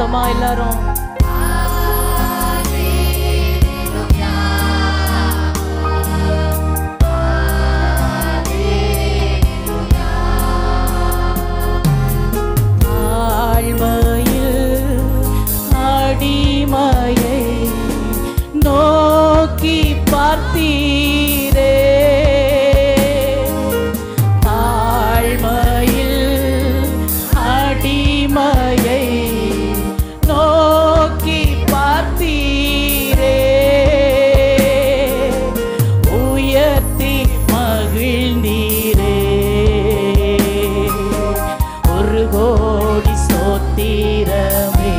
சத்தமா எல்லாரும் தாழ்மையில் அடிமையை நோக்கி பார்த்தீரே தாழ்மையில் அடிமையை நோக்கி பார்த்தீரே உயர்த்தி மகிழ்ந்தீரே ஒரு கோடி சோத்திரமே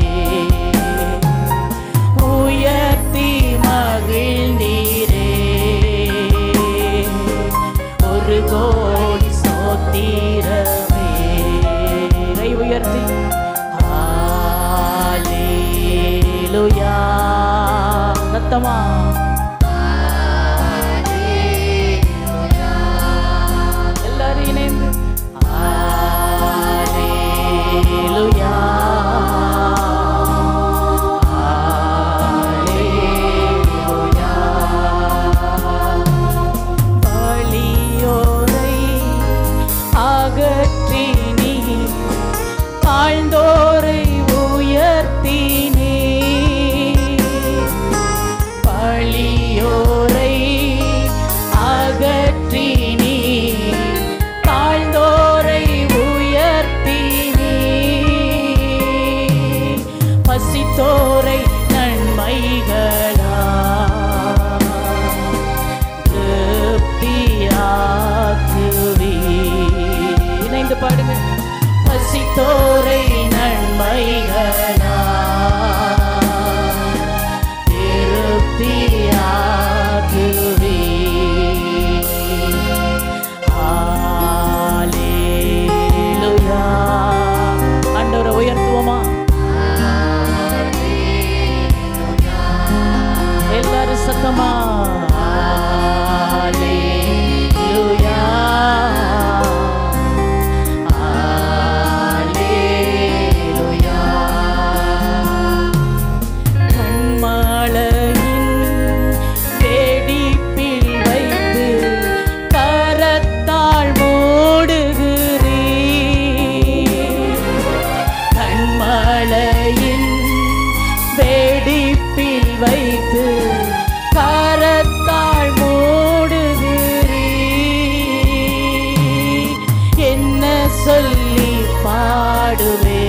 உயர்த்தி மகிழ்ந்தீரே ஒரு கோடி சோத்திரமே கை உயர்த்தி ஹalleluya சத்தமா எல்லாரும் இணைந்து ஹalleluya ஹalleluya பழியோரை அகற்றி நீ தாழ்ந்தோரை உயர்த்தி நீ பழியோரை அகற்றி நீ தாழ்ந்தோரை உயர்த்தி நீ பசித்தோரை நன்மைகளா திருப்தியாக்குவி இணைந்து பாடுங்க பசித்தோரை நன்மைகளா திருப்தியாக்குவி ஹalleluya ஆண்டவரை உயர்த்துவோமா எல்லாரும் சத்தமா ஹalleluya ஹalleluya கண்மலையின் வெடிப்பில் வைத்து கரத்தால் மூடுகிறீர் கண்மலையின் வெடிப்பில் வைத்து கரத்தால் மூடுகிறீர் என்ன சொல்லி பாடுவே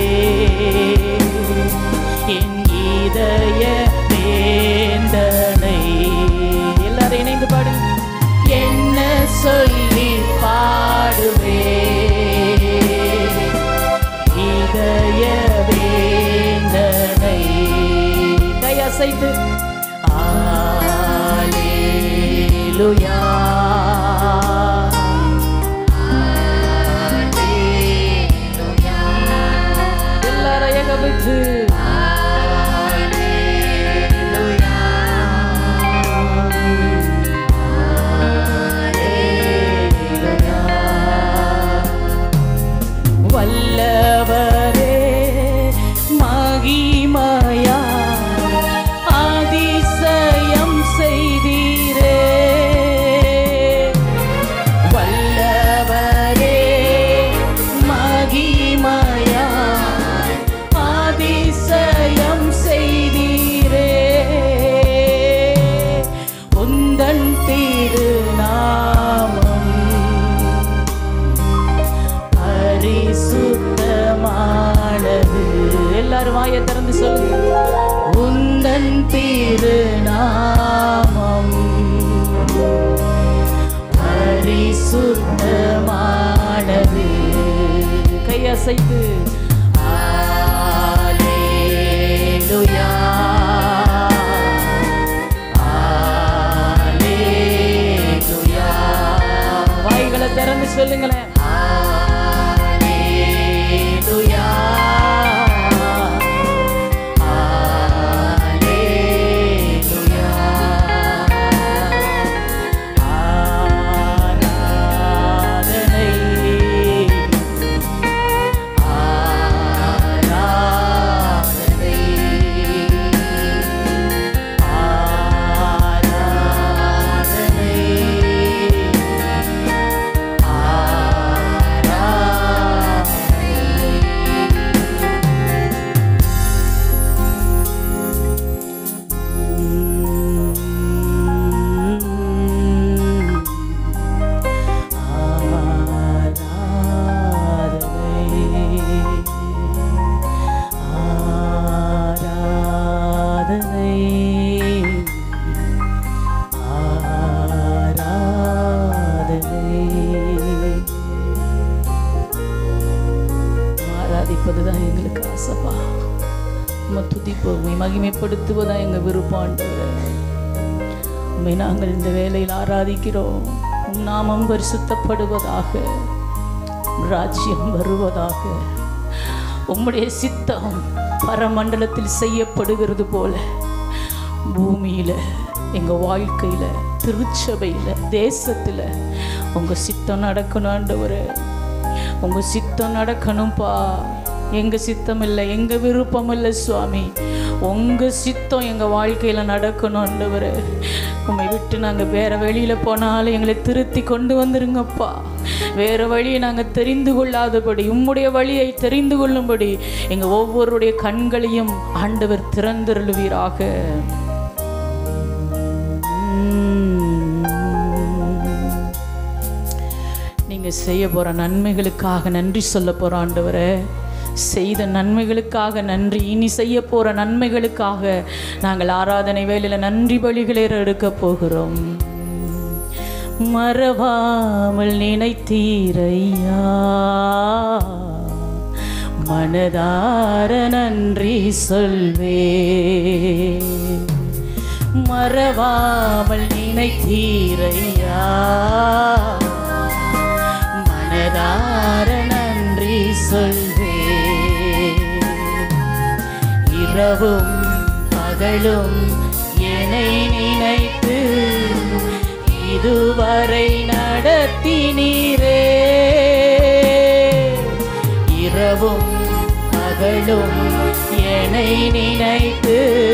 என் இதய வேந்தனை எல்லாரும் இணைந்து பாடுங்க என்ன சொல்லி பாடுவே இதய வேந்தனை கையசைத்து ஆலேலுயா எல்லாரும் எங்க விட்டு வல்லவரே மகிமயா அதிசயம் செய்தீரே வல்லவரே மகிமயா அதிசயம் செய்தீரே உந்தன் திருநாமம் பரிசுத்தமானது எல்லாரும் வாயை திறந்து சொல்லுங்க உந்தன் திருநாமம் பரிசுத்தமானது கையசைத்து ஆலேலுயா ஆலேலுயா வாய்களை திறந்து சொல்லுங்களேன் ஆலேலுயா ஆலேலுயா ஆராதனை ஆராதனை துதிப்பதுதான் எங்களுக்கு ஆசைப்பா உம்மை துதிப்போம் உம்மை மகிமைப்படுத்துவதான் எங்கள் விருப்பம் ஆண்டவரே உம்மை நாங்கள் இந்த வேளையில் ஆராதிக்கிறோம் உம் நாமம் பரிசுத்தப்படுவதாக உம் ராஜ்யம் வருவதாக உம்முடைய சித்தம் பரமண்டலத்தில் செய்யப்படுகிறது போல பூமியில எங்க வாழ்க்கையில திருச்சபையில தேசத்துல உங்க சித்தம் நடக்கணும் ஆண்டவரே உங்க சித்தம் நடக்கணும்ப்பா எங்க சித்தம் இல்லை எங்க விருப்பம் இல்லை சுவாமி உங்க சித்தம் எங்க வாழ்க்கையில நடக்கணும் ஆண்டவரே உண்மை விட்டு நாங்க வேற வெளியில போனாலும் எங்களை திருத்தி கொண்டு வந்துருங்கப்பா வேற வழியை நாங்க தெரிந்து கொள்ளாதபடி உம்முடைய வழியை தெரிந்து கொள்ளும்படி எங்க ஒவ்வொருடைய கண்களையும் ஆண்டவர் திறந்திருளுவீராக நீங்க செய்ய போற நன்மைகளுக்காக நன்றி சொல்ல போற ஆண்டவரே செய்த நன்மைகளுக்காக நன்றி இனி செய்ய போற நன்மைகளுக்காக நாங்கள் ஆராதனை வேளையில நன்றி பலிகளை எடுக்க போகிறோம் மறவாமல் நினைத்தீரையா மனதார நன்றி சொல்வே மறவாமல் நினைத்தீரையா மனதார நன்றி சொல்வே இரவும் பகலும் என்னை நினைத்து இதுவரை நடத்தினீரே இரவும் பகலும் என்னை நினைத்து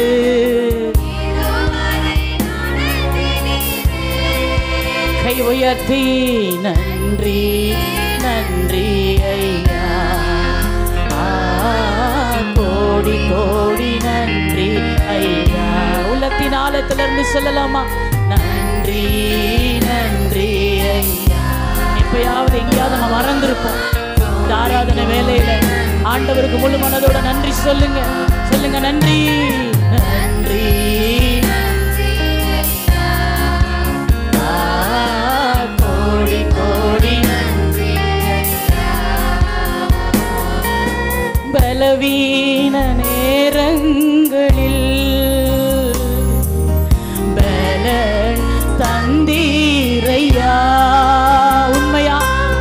கை உயர்த்தி நன்றி நன்றி ஐயா ஆ, கோடி கோடி நன்றி ஐயா உள்ளத்தின் ஆழத்திலிருந்து சொல்லலாமா நன்றி நன்றி ஐயா எப்பயாவது எங்கேயாவது நம்ம மறந்துருப்போம் இந்த ஆராதனை வேலையில ஆண்டவருக்கு முழு மனதோட நன்றி சொல்லுங்க சொல்லுங்க நன்றி நன்றி ஆ, கோடி கோடி நன்றி பலவீன நேரங்களில் பலன் தந்தீரையா உண்மையா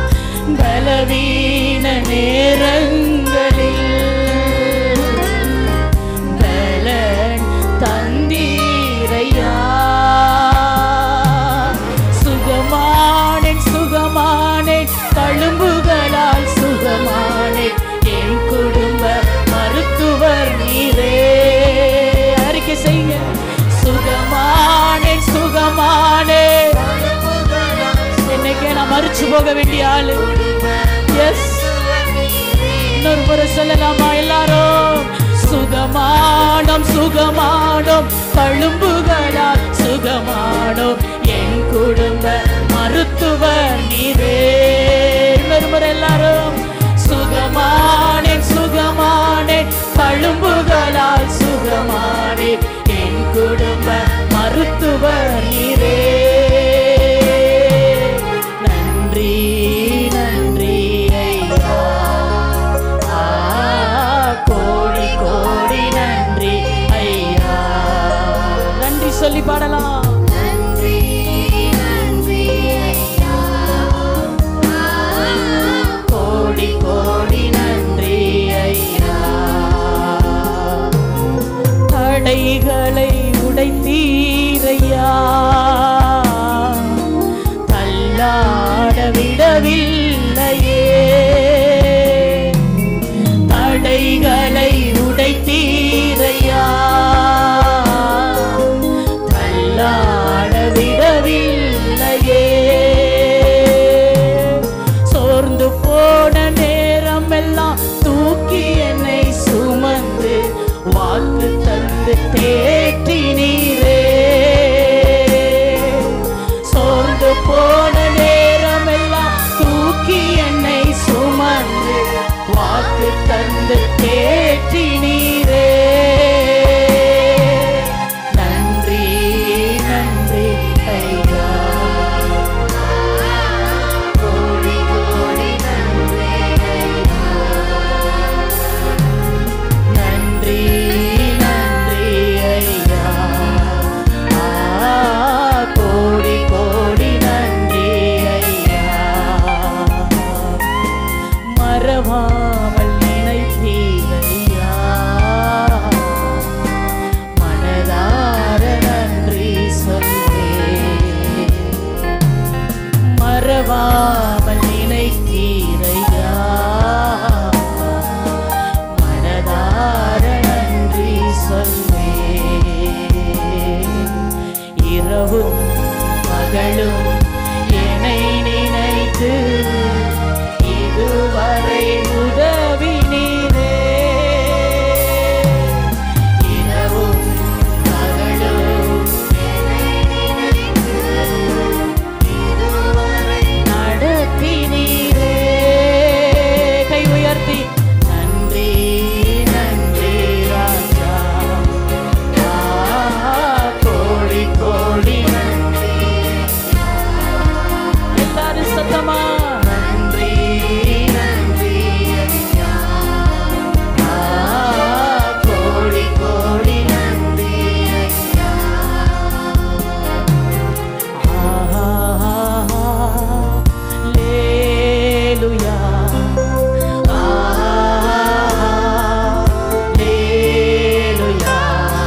பலவீன நேரங்களில் பலன் தந்தீரையா சுகமானேன் சுகமானேன் தழும்புகளால் சுகமானேன் என் குடும்ப மருத்துவர் நீரே அறிக்கை செய்ய சுகமானேன் சுகமானேன் என்னைக்கே நான் மறிச்சு போக வேண்டிய ஆளு எஸ் இன்னொரு முறை சொல்லலாமா எல்லாரும் சுகமானம் சுகமானம் தழும்புகளால் சுகமானம் என் குடும்ப மருத்துவர் நீரே இன்னொரு முறை எல்லாரும் சுகமானே சுகமானே தழும்புகளால் சுகமானே என் குடும்ப மருத்துவர் நீரே நன்றி நன்றி ஐயா ஆ, கோடி கோடி நன்றி ஐயா நன்றி சொல்லி பாடலாம் கோடி கோடி நன்றி ஐயா தடைகளை உடைத்தீரையா தள்ளாட விடவில்லையே தடைகளை உடைத்தீரையா தள்ளாட விடவில்லையே சோர்ந்து போன நேரம் எல்லாம் தூக்கி என்னை சுமந்து வாக்கு தந்து தேற்றினீரே சோர்ந்து போன நேரம் எல்லாம் தூக்கி மறவாமல் நினைத்தீரையா மனதார நன்றி சொல்வே இரவும் பகலும் என்னை நினைத்து இதுவரை உதவினீரே இரவும் பகலும் நடத்தினீரே கை உயர்த்தி நன்றி நன்றி ராஜா ஆ, கோடி கோடி நன்றி எல்லாரும் சத்தமா நன்றி நன்றி ஐயா. ஆ, கோடி கோடி நன்றி ஐயா. Alleluia. Alleluia.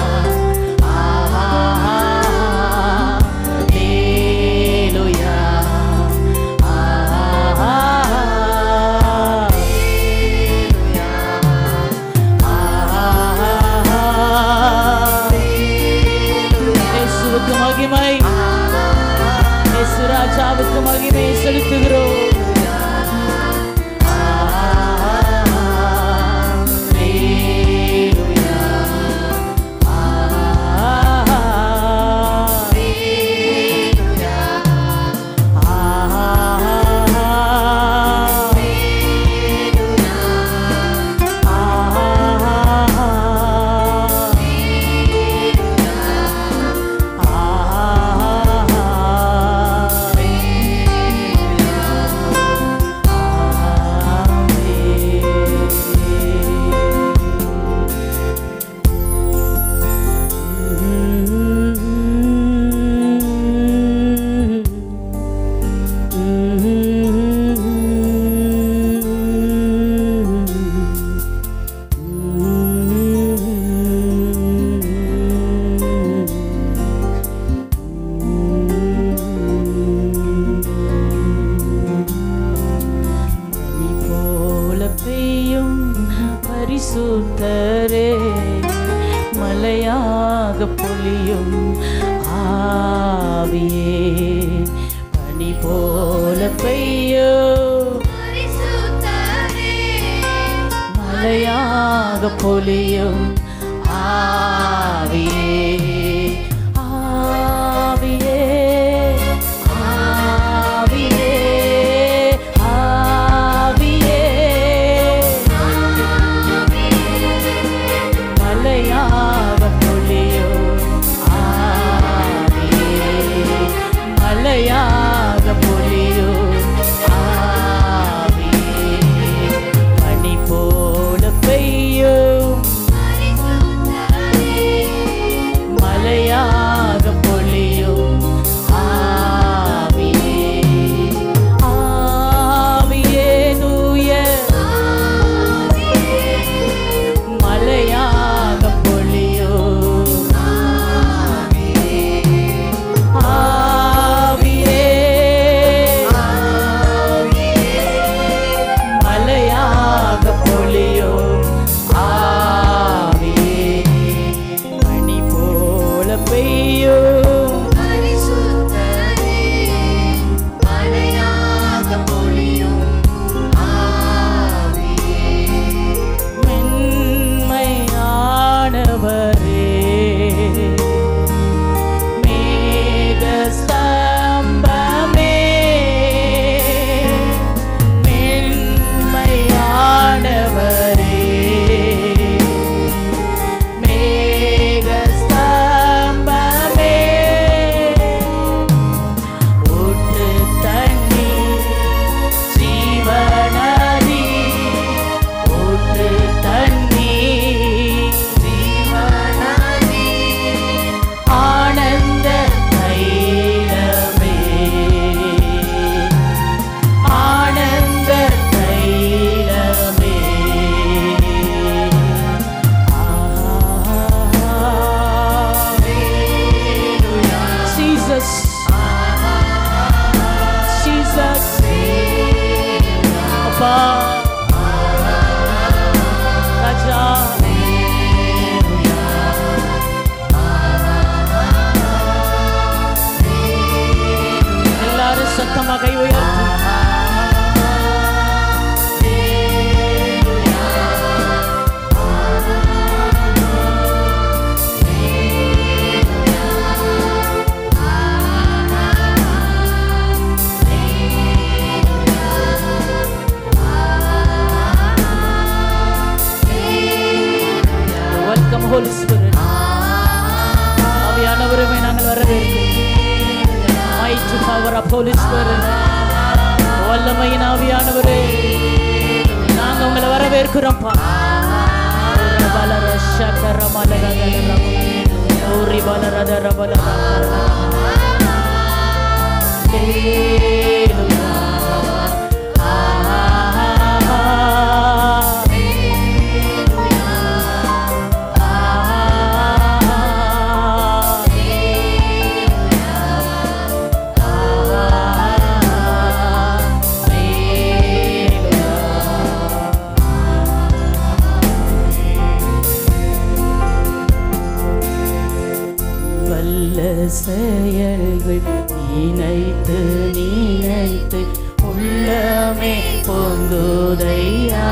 Alleluia. இயேசுவுக்கு மகிமை இயேசு ராஜாவுக்கு மகிமையை செலுத்துகிறோம் பனி போல பெய்யும் பரிசுத்தரே மலையாக பொழியும் ஆவியே பனி போல பெய்யும் மலையாக பொழியும் ஆவியே ஆவியே ஆவியே ஆவியே மலையாக பொழியும் ஆவியே மலையாக பொழியும் ஆவியே பனி போல பெய்யும் அப்பா ராஜா எல்லாரும் சத்தமாக கை உயர்த்தி வெல்கம் ஹோலி ஸ்பிரிட் ஆவியானவருமே நாங்கள் வரவேற்கிறோம் mighty power of Holy Spirit வல்லமையின் ஆவியானவரே நாங்க உங்களை வரவேற்கிறோம்ப்பா பலர சக்கர மலர ஓரி பலரத ரபல வல்ல செயல்கள் நினைத்து நினைத்து உள்ளமே பொங்குதையா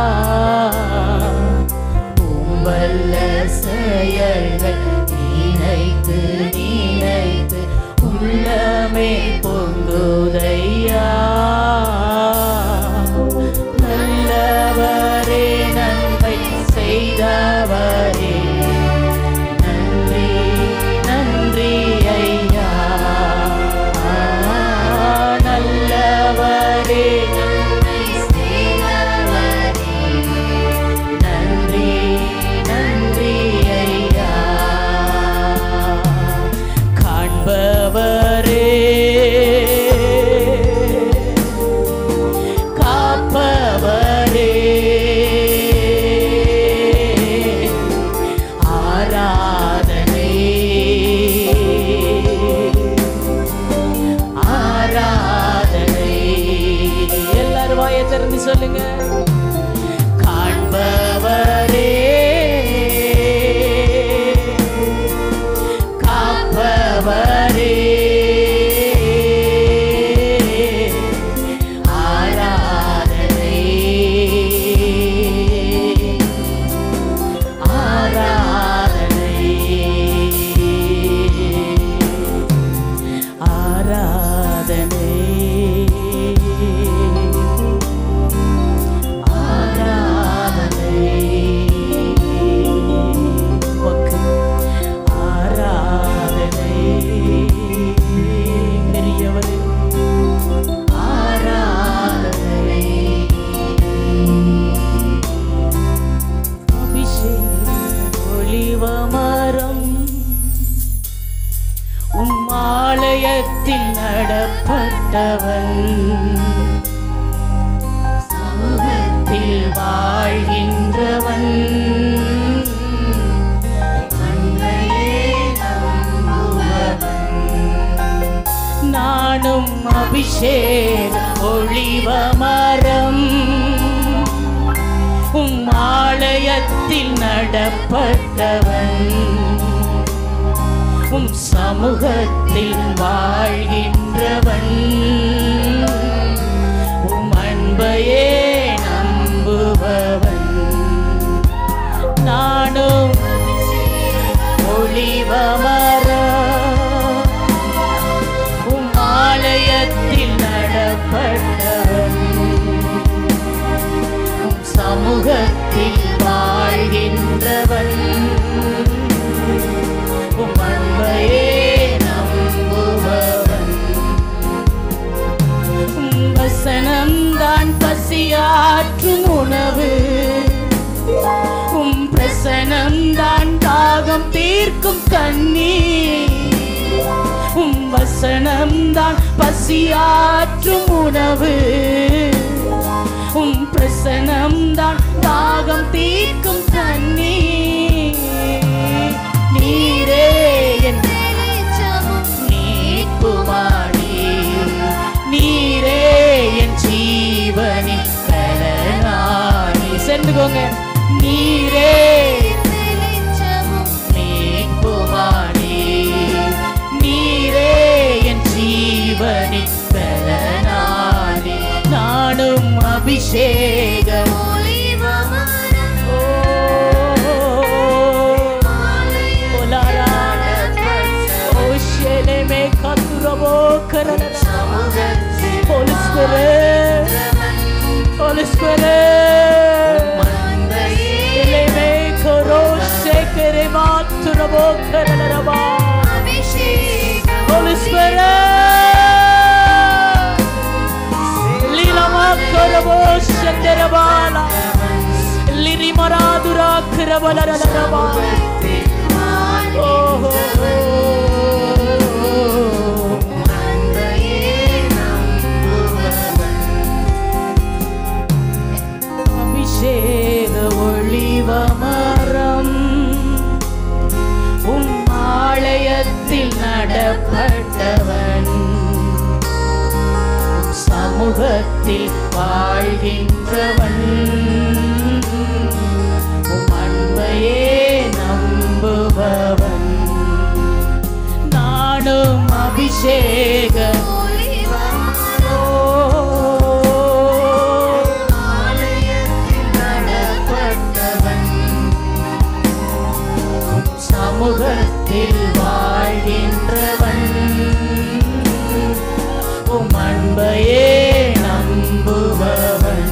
வல்ல செயல்கள் நினைத்து நினைத்து உள்ளமே பொங்குதையா நல்லவரே நன்மை செய்தவரே நன்றி நன்றி ஐயா நல்லவரே நன்மை செய்தவரே நன்றி நன்றி ஐயா காண்பவரே காப்பவரே ஆராதனை ஆராதனை எல்லாரும் வாயை திறந்து சொல்லுங்க காண்பவரே காப்பவரே ஆராதனை ஆராதனை ஆராதனை ஆராதனை உமக்கு ஆராதனை பெரியவரே ஆராதனை அபிஷேக ஒளிவமரம் உம்மாலயத்தில் நடப்பட்டவன் சமூகத்தில் வாழ்கின்றவன் அன்னையே நம்புபவன். நானும் அபிஷேக ஒளிவமரம் உம் ஆலயத்தில் நடப்பட்டவன் உம் சமூகத்தில் வாழ்கின்றவன் உம் அன்பையே நம்புபவன் நானும் ஒளிவமர உம் ஆலயத்தில் நடப்பட்டவன் உம் சமூகத்தில் வாழ்கின்றவன் உம் அன்பையே நம்புபவன் உம் வசனம்தான் பசியாற்றும் உணவு உம் பிரசனம்தான் தாகம் தீர்க்கும் தண்ணீர் உம் வசனம்தான் பசியாற்றும் உணவு உம் பிரசனம்தான் தாகம் தீர்க்கும் தண்ணீர் நீரே என் மீட்புமானி நீரே என் ஜீவனின் சொல்லிக்கோங்க நீரே மீட்புமானி நீரே என் ஜீவனின் பலனானி நானும் அபிஷேகம் ஓ, ஓலாரான ஓஷெலெமே கத்துரபோ கரலர. Holy Spirit, Holy Spirit. Eleme koro shekere maturabo karalaraba. Holy Spirit. Lila makarabo shanderabala. Liri maradura karabalaraba. Oh, oh, oh. அபிஷேக ஒளிவமரம் உம் ஆலயத்தில் நடப்பட்டவன் சமூகத்தில் வாழ்கின்றவன் உம் அன்பையே நம்புபவன் நானும் அபிஷேக ஓ நடப்பட்டவன் சமூகத்தில் வாழ்கின்றவன் உம் அன்பையே நம்புபவன்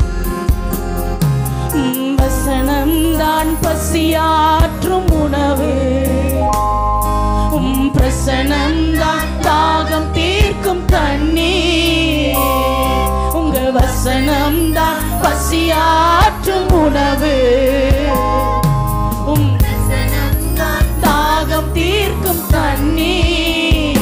உம் வசனம்தான் பசியாற்றும் உணவு உம் பிரசனம்தான் தாகம் தீர்க்கும் தண்ணீர் உங்க வசனம்தான் பசியாற்றும் உணவு உம் தாகம் தீர்க்கும் தண்ணீர்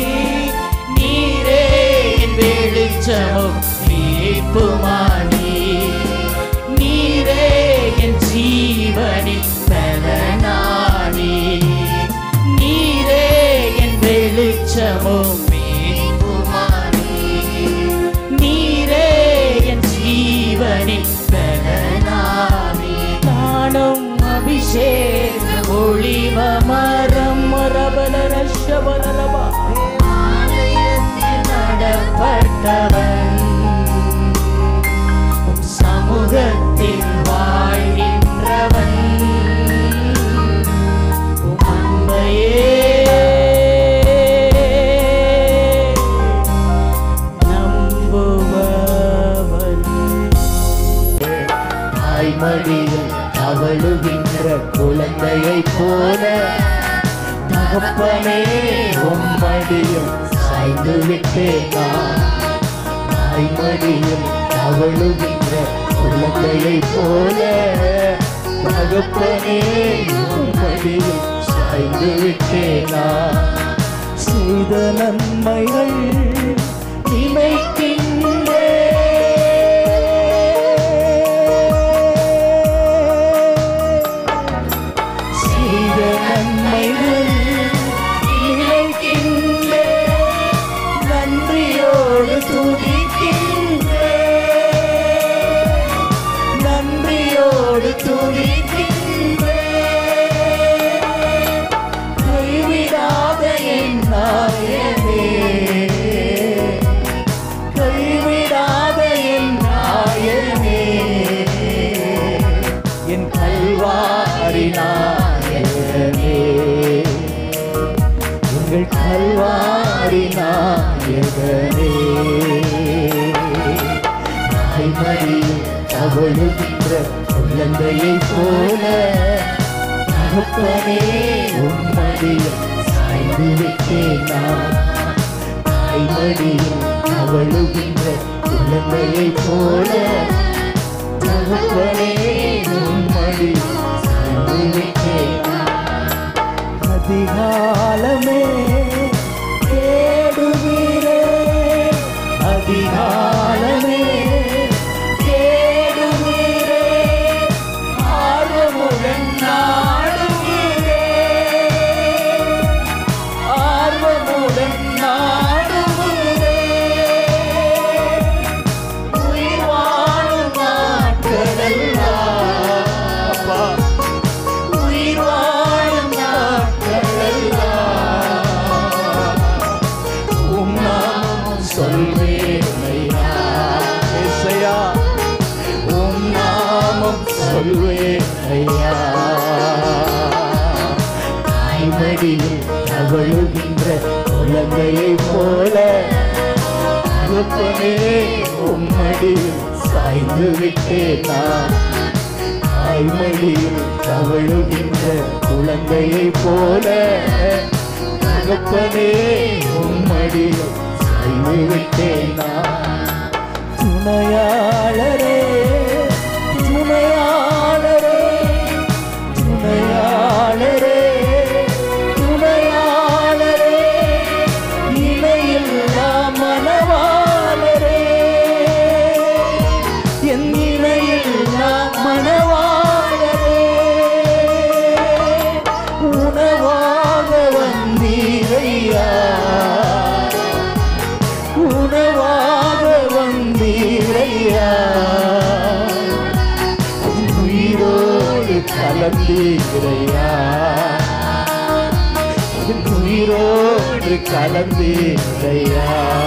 நீரே என் வெளிச்சமும் மீட்புமானி நீரே என் ஜீவனின் பலனானி நீரே என் வெளிச்சமும் மீட்புமானி நீரே என் ஜீவனின் பலனானி நானும் அபிஷேக ஒளிவ மரம் மரபலர சபலரபா நடப்பட்டவன் உம் சமூகத்தில் வாழ்கின்றவன் உம் அன்பையே நம்புபவன் தாய்மடியில் அவளுகின்ற குழந்தையை போல தகப்பனே உம்மடியில் சாய்ந்து விட்டேன் நான். தாய்மடியில் அவளுகின்ற குழந்தையை போல தகப்பனே உம்மடியில் சாய்ந்து விட்டேன் நான். செய்த நன்மைகள் நினைக்கின்றேன் செய்த நன்மைகள் நினைக்கின்றேன் நன்றியோடு துதிக்கின்றேன் நன்றியோடு துதிக்கின்றேன் கைவிடாத என் நாயனே கைவிடாத என் நாயனே என் கல்வாரி நாயகனே எங்கள் கல்வாரி நாயகனே தாய்மடியில் தவழுகின்ற குழந்தையை போல தகப்பனே உம்மடியில் சாய்ந்து விட்டேன் நான் தாய்மடியில் தவழுகின்ற குழந்தையை போல தகப்பனே உம்மடி சாய்ந்து விட்டேன் அதிகாலமே தேடுகிறே அதிகாலமே தேடுகிறே ஆர்வமுடன் நாடுகிறே ஆர்வமுடன் நாடுகிறே உயிர் வாழும் தவழுகின்ற குழந்தையை போல தகப்பனே உம்மடியில் சாய்ந்து விட்டேன் நான் தாய்மடியில் தவழுகின்ற குழந்தையை போல தகப்பனே உம்மடியில் சாய்ந்து விட்டேன் நான் துணையாளரே துணையாளரே துணையாளரே துணையாளரே இணையில்லா மனவாளரே என் இணையில்லா மனவாளரே உணவாக வந்தீரையா உணவாக வந்தீரையா என் உயிரோடு கலந்தீரையா என் உயிரோடு கலந்தீரையா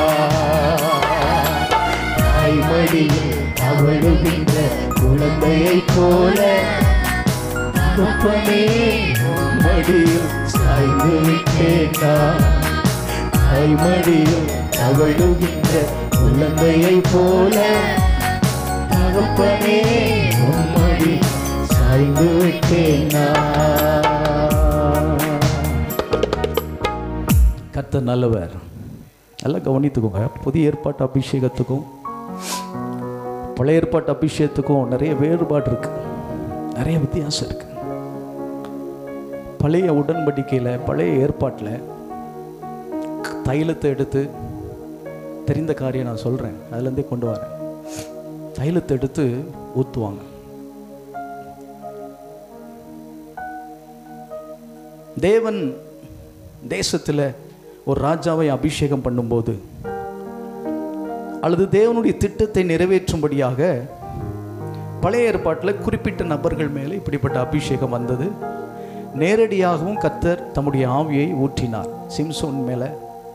தாய்மடியில் அவழுகின்ற குழந்தையை போல தகப்பனே மடியில் சாய்ந்து விட்டேனா தாய்மடியில் அவழுகின்ற குழந்தையை போல தகப்பனே உம்மடி சாய்ந்து விட்டேனா கர்த்தர் நல்லவர் நல்லா கவனித்துக்கோங்க புதிய ஏற்பாட்டு அபிஷேகத்துக்கும் பழைய ஏற்பாட்டு அபிஷேகத்துக்கும் நிறைய வேறுபாடு இருக்கு நிறைய வித்தியாசம் இருக்கு பழைய உடன்படிக்கையில் பழைய ஏற்பாட்டில் தைலத்தை எடுத்து தெரிந்த காரியம் நான் சொல்கிறேன் அதுலேருந்தே கொண்டு வரேன் தைலத்தை எடுத்து ஊற்றுவாங்க தேவன் தேசத்தில் ஒரு ராஜாவை அபிஷேகம் பண்ணும்போது அல்லது தேவனுடைய திட்டத்தை நிறைவேற்றும்படியாக பழைய ஏற்பாட்டில் குறிப்பிட்ட நபர்கள் மேலே இப்படிப்பட்ட அபிஷேகம் வந்தது நேரடியாகவும் கத்தர் தம்முடைய ஆவியை ஊற்றினார் சிம்சோன் மேலே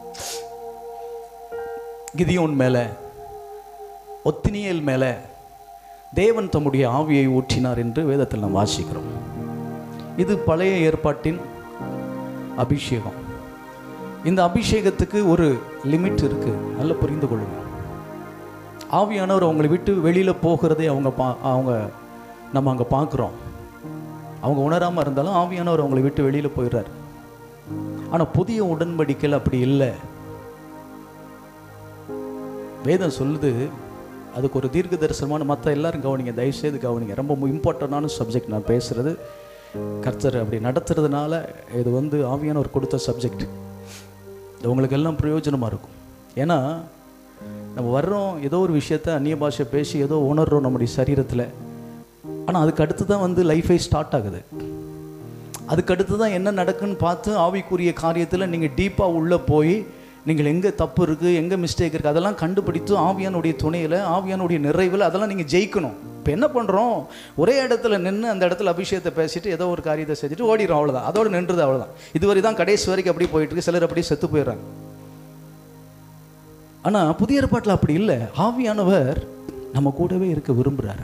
கிதியோன் மேலே ஒத்தினியல் மேலே தேவன் தம்முடைய ஆவியை ஊற்றினார் என்று வேதத்தில் நாம் வாசிக்கிறோம் இது பழைய ஏற்பாட்டின் அபிஷேகம் இந்த அபிஷேகத்துக்கு ஒரு லிமிட் இருக்கு நல்லா புரிந்து கொள்ளுங்க ஆவியானவர் அவங்களை விட்டு வெளியில் போகிறதை அவங்க பா அவங்க நம்ம அங்கே பார்க்குறோம் அவங்க உணராமல் இருந்தாலும் ஆவியானவர் அவங்களை விட்டு வெளியில் போயிடுறார் ஆனால் புதிய உடன்படிக்கையில் அப்படி இல்லை வேதம் சொல்லுது அதுக்கு ஒரு தீர்க்க தரிசனமான மற்ற எல்லாரும் கவனிங்க தயவுசெய்து கவனிங்க ரொம்ப இம்பார்ட்டண்டான சப்ஜெக்ட் நான் பேசுகிறது கர்த்தர் அப்படி நடத்துறதுனால இது வந்து ஆவியானவர் கொடுத்த சப்ஜெக்ட் இது உங்களுக்கு எல்லாம் பிரயோஜனமாக இருக்கும் ஏன்னா நம்ம வர்றோம் ஏதோ ஒரு விஷயத்த அந்நிய பாஷை பேசி ஏதோ உணர்றோம் நம்முடைய சரீரத்தில் ஆனால் அதுக்கு அடுத்து தான் வந்து லைஃபே ஸ்டார்ட் ஆகுது அதுக்கு அடுத்து தான் என்ன நடக்குன்னு பார்த்து ஆவிக்குரிய காரியத்தில் நீங்கள் டீப்பாக உள்ளே போய் நீங்கள் எங்கே தப்பு இருக்குது எங்கே மிஸ்டேக் இருக்குது அதெல்லாம் கண்டுபிடித்து ஆவியானுடைய துணையில் ஆவியானுடைய நிறைவில் அதெல்லாம் நீங்கள் ஜெயிக்கணும் இப்போ என்ன பண்ணுறோம் ஒரே இடத்துல நின்று அந்த இடத்துல அபிஷேகத்தை பேசிட்டு ஏதோ ஒரு காரியத்தை செஞ்சுட்டு ஓடிடும் அவ்வளோதான் அதோட நின்றுது அவ்வளோதான் இதுவரை தான் கடைசி வரைக்கும் அப்படி போயிட்டு இருக்கு சிலர் அப்படியே செத்து போயிடுறாங்க ஆனால் புதிய ஏற்பாட்டில் அப்படி இல்லை ஆவியானவர் நம்ம கூடவே இருக்க விரும்புகிறாரு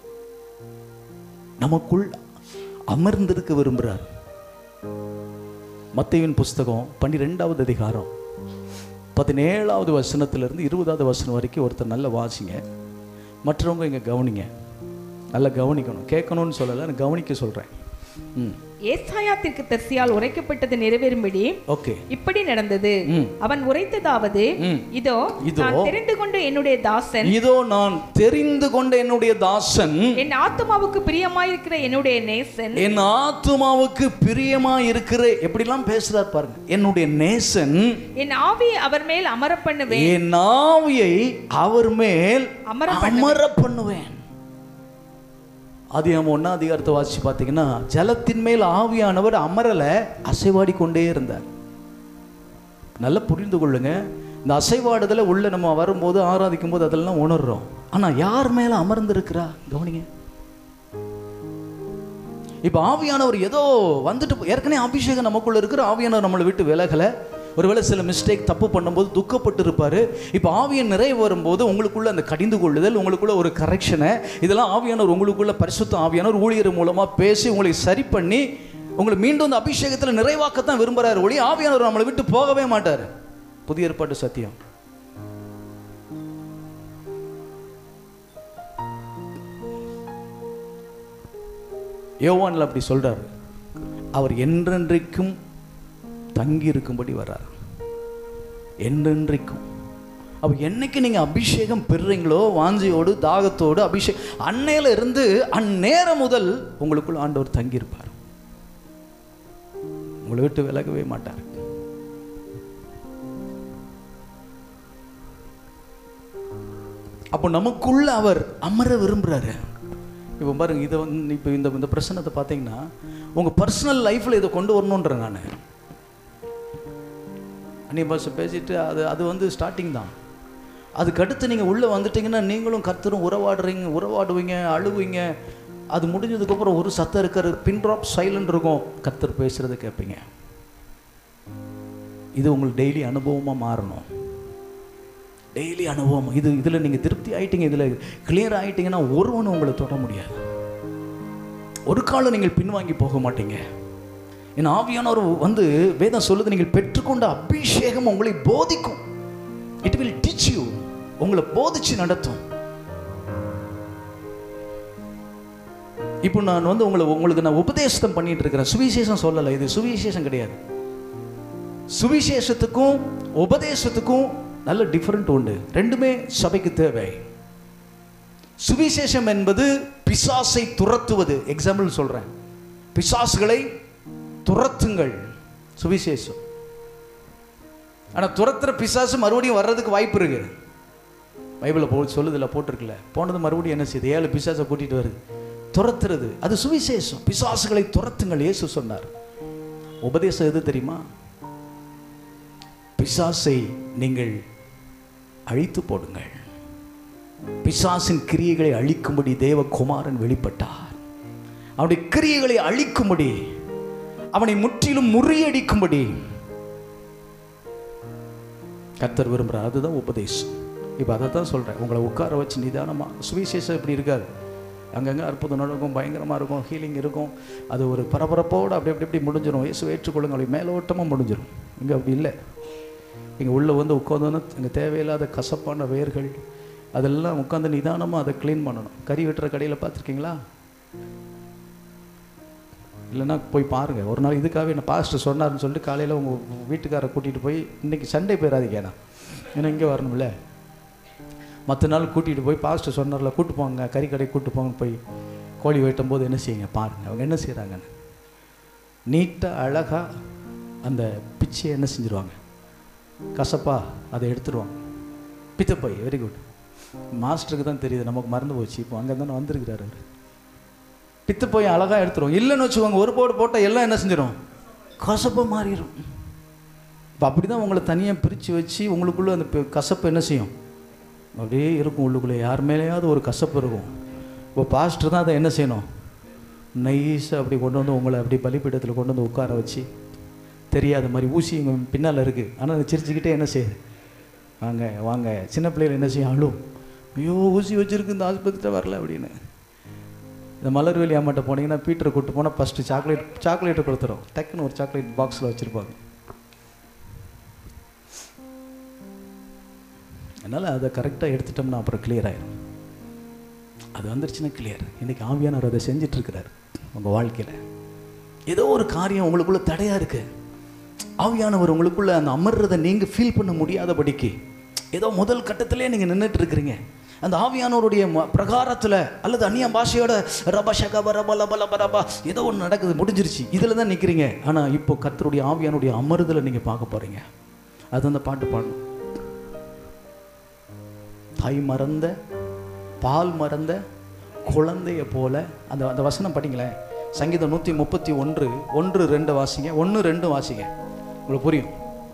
நமக்குள் அமர்ந்திருக்க விரும்புகிறார் மத்தேயுவின் புஸ்தகம் பன்னிரெண்டாவது அதிகாரம் பதினேழாவது வசனத்திலிருந்து இருபதாவது வசனம் வரைக்கும் ஒருத்தர் நல்ல வாசிங்க மற்றவங்க இங்கே கவனிங்க நல்லா கவனிக்கணும் கேட்கணும்னு சொல்லலை நான் கவனிக்க சொல்கிறேன் ம் ஏசாயா தீர்க்கதரிசியால் உரைக்கப்பட்டது நிறைவேறும்படி ஓகே இப்படி நடந்தது ம். அவன் உரைத்ததாவது ம். இதோ இதோ. நான் தெரிந்து கொண்ட என்னுடைய தாசன் இதோ நான் தெரிந்து கொண்ட என்னுடைய தாசன் என் ஆத்துமாவுக்கு பிரியமாயிருக்கிற என்னுடைய நேசன் என் ஆத்துமாவுக்கு பிரியமா இருக்கிற எப்படிலாம் பேசுறார் பாருங்க என்னுடைய நேசன் என் ஆவியை அவர் மேல் அமர பண்ணுவேன் என் ஆவியை அவர் மேல் அமர அமர பண்ணுவேன் அது நம்ம ஒன்னா அதிகாரத்தை வாசிச்சு பார்த்தீங்கன்னா ஜலத்தின் மேல் ஆவியானவர் அமரல அசைவாடி கொண்டே இருந்தார் நல்லா புரிந்து கொள்ளுங்க இந்த அசைவாடுதல உள்ள நம்ம வரும்போது ஆராதிக்கும் போது அதெல்லாம் உணர்றோம் ஆனா யார் மேல அமர்ந்திருக்கிறா கவனிங்க இப்போ ஆவியானவர் ஏதோ வந்துட்டு போ- ஏற்கனவே அபிஷேகம் நமக்குள்ள இருக்கிற ஆவியானவர் நம்மளை விட்டு விலகலை ஒருவேளை சில மிஸ்டேக் தப்பு பண்ணும்போது துக்கப்பட்டு இருப்பாரு இப்போ ஆவியின் நிறைவு வரும்போது உங்களுக்குள்ள அந்த கடிந்து கொள்ளுதல் உங்களுக்குள்ள ஒரு கரெக்ஷனை இதெல்லாம் ஆவியானவர் உங்களுக்குள்ள பரிசுத்த ஆவியானவர் ஊழியர் மூலமா பேசி உங்களை சரி பண்ணி உங்களை மீண்டும் அந்த அபிஷேகத்தில் நிறைவாக்கத்தான் விரும்புறாரு ஒளி ஆவியானவர் நம்மளை விட்டு போகவே மாட்டார் புதிய ஏற்பாட்டு சத்தியம் யோவான்ல அப்படி சொல்றாரு அவர் என்றென்றைக்கும் தங்கி இருக்கும்படி வர்றார் என்றென்றைக்கும் அப்ப என்னைக்கு நீங்க அபிஷேகம் பெறுறீங்களோ வாஞ்சியோடு தாகத்தோடு அபிஷேகம் அன்னையில இருந்து அந்நேரம் முதல் உங்களுக்குள் ஆண்டவர் தங்கி இருப்பார் உங்களை விட்டு விலகவே மாட்டார் அப்போ நமக்குள்ள அவர் அமர விரும்புறாரு இப்போ பாருங்க இதை வந்து இப்போ இந்த இந்த பிரச்சனத்தை பார்த்தீங்கன்னா உங்க பர்சனல் லைஃப்ல இதை கொண்டு வரணுன்றேன் நான் அந்நிய பாஷை பேசிட்டு அது அது வந்து ஸ்டார்டிங் தான் அதுக்கு அடுத்து நீங்கள் உள்ளே வந்துட்டீங்கன்னா நீங்களும் கர்த்தரும் உறவாடுறீங்க உறவாடுவீங்க அழுவீங்க அது முடிஞ்சதுக்கப்புறம் ஒரு சத்தம் இருக்கிற பின் ட்ராப் சைலண்ட் இருக்கும் கர்த்தர் பேசுகிறத கேட்பீங்க இது உங்களுக்கு டெய்லி அனுபவமாக மாறணும் டெய்லி அனுபவம் இது இதில் நீங்கள் திருப்தி ஆயிட்டீங்க இதில் கிளியர் ஆயிட்டீங்கன்னா ஒருவனும் உங்களை தொட முடியாது ஒரு காலம் நீங்கள் பின்வாங்கி போக மாட்டீங்க என் ஆவியானவர் வந்து வேதம் சொல்லுது நீங்கள் பெற்றுக்கொண்ட அபிஷேகம் உங்களை போதிக்கும் இட் வில் டீச் யூ உங்களை போதிச்சு நடத்தும் இப்போ நான் வந்து உங்களை உங்களுக்கு நான் உபதேசம் பண்ணிட்டு இருக்கிறேன் சுவிசேஷம் சொல்லலை இது சுவிசேஷம் கிடையாது சுவிசேஷத்துக்கும் உபதேசத்துக்கும் நல்ல டிஃபரெண்ட் உண்டு ரெண்டுமே சபைக்கு தேவை சுவிசேஷம் என்பது பிசாசை துரத்துவது எக்ஸாம்பிள் சொல்றேன் பிசாசுகளை துரத்துங்கள் சுவிசேஷம் ஆனா துரத்துற பிசாசு மறுபடியும் வர்றதுக்கு வாய்ப்பு இருக்கு பைபிளில் போ சொல்லுதில்ல போட்டிருக்குல்ல போனது மறுபடியும் என்ன செய்யுது ஏழு பிசாசை கூட்டிட்டு வருது துரத்துறது அது சுவிசேஷம் பிசாசுகளை துரத்துங்கள் இயேசு சொன்னார் உபதேசம் எது தெரியுமா பிசாசை நீங்கள் அழித்து போடுங்கள் பிசாசின் கிரியைகளை அழிக்கும்படி தேவகுமாரன் வெளிப்பட்டார் அவனுடைய கிரியைகளை அழிக்கும்படி அவனை முற்றிலும் முறியடிக்கும்படி கர்த்தர் விரும்புகிறார் அதுதான் உபதேசம் இப்போ அதை தான் சொல்கிறேன் உங்களை உட்கார வச்சு நிதானமாக சுவிசேஷம் இப்படி இருக்காது அங்கங்கே அற்புதம் நடக்கும் பயங்கரமாக இருக்கும் ஹீலிங் இருக்கும் அது ஒரு பரபரப்போடு அப்படி அப்படி அப்படி முடிஞ்சிடும் இயேசு ஏற்றுக்கொள்ளுங்க அப்படி மேலோட்டமாக முடிஞ்சிடும் இங்கே அப்படி இல்லை இங்கே உள்ளே வந்து உட்காந்தோன்னா இங்கே தேவையில்லாத கசப்பான வேர்கள் அதெல்லாம் உட்காந்து நிதானமாக அதை க்ளீன் பண்ணணும் கறி வெட்டுற கடையில் பார்த்துருக்கீங்களா இல்லைன்னா போய் பாருங்கள் ஒரு நாள் இதுக்காகவே என்ன பாஸ்டர் சொன்னார்னு சொல்லிட்டு காலையில் உங்கள் வீட்டுக்காரை கூட்டிகிட்டு போய் இன்றைக்கி சண்டே போயிடாதீங்க ஏன்னா ஏன்னா இங்கே வரணும்ல மற்ற நாள் கூட்டிகிட்டு போய் பாஸ்டர் சொன்னார்ல கூட்டு போங்க கறி கடை கூட்டு போங்க போய் கோழி வெட்டும் போது என்ன செய்யுங்க பாருங்கள் அவங்க என்ன செய்கிறாங்கன்னு நீட்டாக அழகாக அந்த பிச்சையை என்ன செஞ்சுருவாங்க கசப்பா அதை எடுத்துருவாங்க பித்தப்பை வெரி குட் மாஸ்டருக்கு தான் தெரியுது நமக்கு மறந்து போச்சு இப்போ அங்கே தானே வந்திருக்கிறாரு அவர் பித்தப்பை அழகாக எடுத்துருவோம் இல்லைன்னு வச்சுக்கோங்க ஒரு போடு போட்டால் எல்லாம் என்ன செஞ்சிடும் கசப்பாக மாறிடும் இப்போ அப்படி தான் உங்களை தனியாக பிரித்து வச்சு உங்களுக்குள்ளே அந்த பி- கசப்பு என்ன செய்யும் அப்படியே இருக்கும் உள்ளுக்குள்ளே யார் மேலேயாவது ஒரு கசப்பு இருக்கும் இப்போ பாஸ்டர் தான் அதை என்ன செய்யணும் நைஸாக அப்படி கொண்டு வந்து உங்களை அப்படி பலிப்பீடத்தில் கொண்டு வந்து உட்கார வச்சு தெரியாத மாதிரி ஊசி இங்கே பின்னால் இருக்குது ஆனால் அது சிரிச்சுக்கிட்டே என்ன செய்யுது வாங்க வாங்க சின்ன பிள்ளைகள் என்ன செய்யும் அழும் ஐயோ ஊசி வச்சிருக்கு இந்த ஆஸ்பத்திரிட்ட வரல அப்படின்னு இந்த மலர்வேலி அம்மாட்ட போனீங்கன்னா பீட்டரை கூட்டு போனால் ஃபஸ்ட்டு சாக்லேட் சாக்லேட்டை கொடுத்துரும் டக்குன்னு ஒரு சாக்லேட் பாக்ஸில் வச்சுருப்பாங்க அதனால் அதை கரெக்டாக எடுத்துட்டோம்னா அப்புறம் கிளியர் ஆயிடும் அது வந்துருச்சுன்னா கிளியர் இன்னைக்கு ஆவியானவர் அதை செஞ்சுட்டு இருக்கிறார் உங்கள் வாழ்க்கையில் ஏதோ ஒரு காரியம் உங்களுக்குள்ள தடையா இருக்கு ஆவியானவர் உங்களுக்குள்ள அந்த அமர்றதை நீங்க ஃபீல் பண்ண முடியாதபடிக்கு ஏதோ முதல் கட்டத்திலே நீங்க நின்றுட்டு இருக்கிறீங்க அந்த ஆவியானவருடைய ம- பிரகாரத்துல அல்லது அந்நிய பாஷையோட ரப ஷகப ரப லப லப ரபா ஏதோ ஒன்று நடக்குது முடிஞ்சிருச்சு இதில் தான் நிற்கிறீங்க ஆனால் இப்போ கர்த்தருடைய ஆவியானுடைய அமருதலை நீங்கள் பார்க்க போறீங்க அது அந்த பாட்டு பாடணும் தாய் மறந்த பால் மறந்த குழந்தைய போல அந்த அந்த வசனம் படிங்களேன் சங்கீதம் நூற்றி முப்பத்தி ஒன்று ஒன்று ரெண்டு வாசிங்க ஒன்று ரெண்டு வாசிங்க உங்களுக்கு புரியும்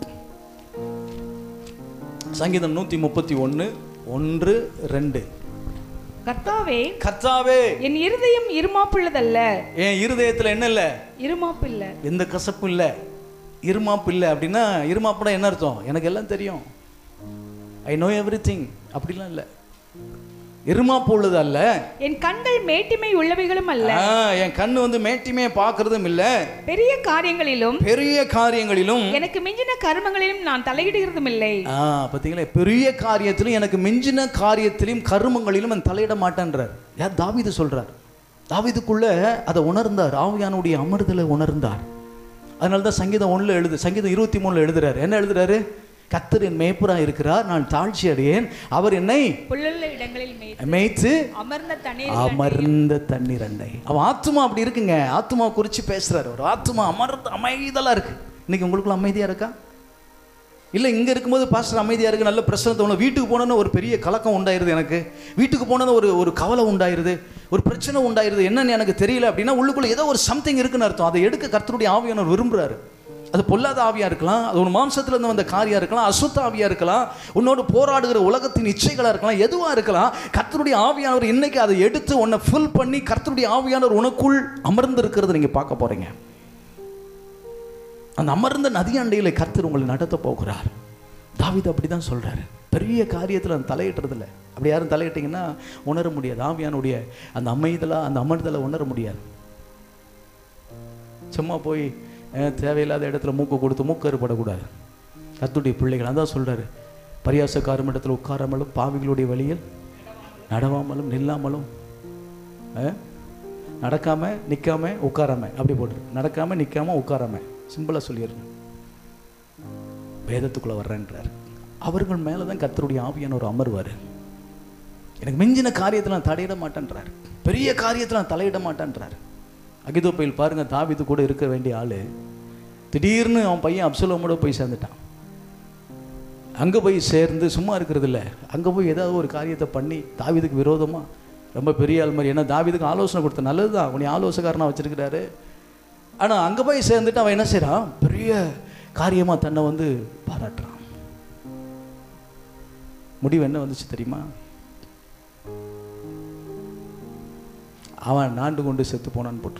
சங்கீதம் நூற்றி முப்பத்தி ஒன்று ஒன்று ரெண்டு கர்த்தாவே கர்த்தாவே என் இருதயம் இருமாப்புள்ளதல்ல என் இருதயத்தில் என்ன இல்லை இருமாப்பில்ல எந்த கசப்பும் இல்லை இருமாப்பு இல்லை அப்படின்னா இருமாப்புனா என்ன அர்த்தம் எனக்கு எல்லாம் தெரியும் ஐ நோ எவ்ரி திங் அப்படிலாம் இல்லை இருமாப்பு உள்ளது அல்ல என் கண்கள் மேட்டிமை உள்ளவைகளும் அல்ல ஆ, என் கண்ணு வந்து மேட்டிமே பார்க்கறதும் இல்ல பெரிய காரியங்களிலும் பெரிய காரியங்களிலும் எனக்கு மிஞ்சின கர்மங்களிலும் நான் தலையிடுகிறதும் இல்லை ஆ பார்த்தீங்களா பெரிய காரியத்திலும் எனக்கு மிஞ்சின காரியத்திலும் கருமங்களிலும் நான் தலையிட மாட்டேன்றார் யார் தாவீது சொல்றார் தாவீதுக்குள்ள அதை உணர்ந்தார் ஆவியானுடைய அமர்தலை உணர்ந்தார் அதனால தான் சங்கீதம் ஒண்ணுல எழுது சங்கீதம் இருபத்தி மூணுல எழுதுறாரு என்ன எழுதுறாரு கத்தர் என் மேய்ப்புறா இருக்கிறார் நான் தாழ்ச்சி அடையேன் அவர் என்னை புல்லுள்ள இடங்களில் மேய் மேய்த்து அமர்ந்த தண்ணீர் அமர்ந்த தண்ணீர் அண்டை அவன் ஆத்துமா அப்படி இருக்குங்க ஆத்துமா குறித்து பேசுறாரு ஒரு ஆத்துமா அமர்ந்த அமைதலா இருக்கு இன்னைக்கு உங்களுக்குள்ள அமைதியா இருக்கா இல்லை இங்கே இருக்கும்போது பாஸ்டர் அமைதியாக இருக்கு நல்ல பிரச்சனை தோணும் வீட்டுக்கு போனோன்னு ஒரு பெரிய கலக்கம் உண்டாயிருது எனக்கு வீட்டுக்கு போனோன்னு ஒரு ஒரு கவலை உண்டாயிருது ஒரு பிரச்சனை உண்டாயிருது என்னன்னு எனக்கு தெரியல அப்படின்னா உள்ளுக்குள்ள ஏதோ ஒரு சம்திங் இருக்குன்னு அர்த்தம் அதை எடுக்க கர்த்தருடைய ஆவியானவர் விரும்புறாரு அது பொல்லாத ஆவியா இருக்கலாம் அது ஒரு மாம்சத்துல இருந்து வந்த காரியா இருக்கலாம் அசுத்த ஆவியா இருக்கலாம் உன்னோடு போராடுகிற உலகத்தின் இச்சைகளா இருக்கலாம் எதுவா இருக்கலாம் கர்த்தருடைய ஆவியானவர் இன்னைக்கு அதை எடுத்து உன்னை ஃபுல் பண்ணி கர்த்தருடைய ஆவியானவர் உனக்குள் அமர்ந்து இருக்கிறத நீங்க பார்க்க போறீங்க அந்த அமர்ந்த நதியண்டையில கர்த்தர் உங்களை நடத்த போகிறார் தாவீது அப்படிதான் சொல்றாரு பெரிய காரியத்தில் அந்த தலையிடுறதில்ல அப்படி யாரும் தலையிட்டீங்கன்னா உணர முடியாது ஆவியானுடைய அந்த அமைதலா அந்த அமர்தலை உணர முடியாது சும்மா போய் அஹ், தேவையில்லாத இடத்துல மூக்கு கொடுத்து மூக்கு அறுபடக்கூடாது கத்துடைய பிள்ளைகள் அதான் சொல்றாரு பரியாசக்காரும் இடத்துல உட்காராமலும் பாவிகளுடைய வழியில் நடவாமலும் நில்லாமலும் அஹ், நடக்காம நிக்காம உட்காராம அப்படி போட்டுரு நடக்காம நிக்காம உட்காராம சிம்பிளா சொல்லிடுறேன் வேதத்துக்குள்ள வர்றேன்றார் அவர்கள் மேல தான் கர்த்தருடைய ஆவியானவர் அமர்வார் எனக்கு மிஞ்சின காரியத்தில் நான் தலையிட மாட்டேன்றார் பெரிய காரியத்தில் நான் தலையிட மாட்டேன்றார் அகிதோப்பையில் பாருங்க தாவீது கூட இருக்க வேண்டிய ஆளு திடீர்னு அவன் பையன் அப்சலோமோட போய் சேர்ந்துட்டான் அங்கே போய் சேர்ந்து சும்மா இருக்கிறது இல்ல அங்கே போய் ஏதாவது ஒரு காரியத்தை பண்ணி தாவீதுக்கு விரோதமா ரொம்ப பெரிய ஆள் மாதிரி ஏன்னா தாவீதுக்கு ஆலோசனை கொடுத்த நல்லது தான் உன்னை ஆலோசகாரனா வச்சிருக்கிறாரு ஆனால் அங்கே போய் சேர்ந்துட்டு அவன் என்ன செய்றான் பெரிய காரியமாக தன்னை வந்து பாராட்டுறான் முடிவு என்ன வந்துச்சு தெரியுமா அவன் நாண்டு கொண்டு செத்து போனான்னு போட்டு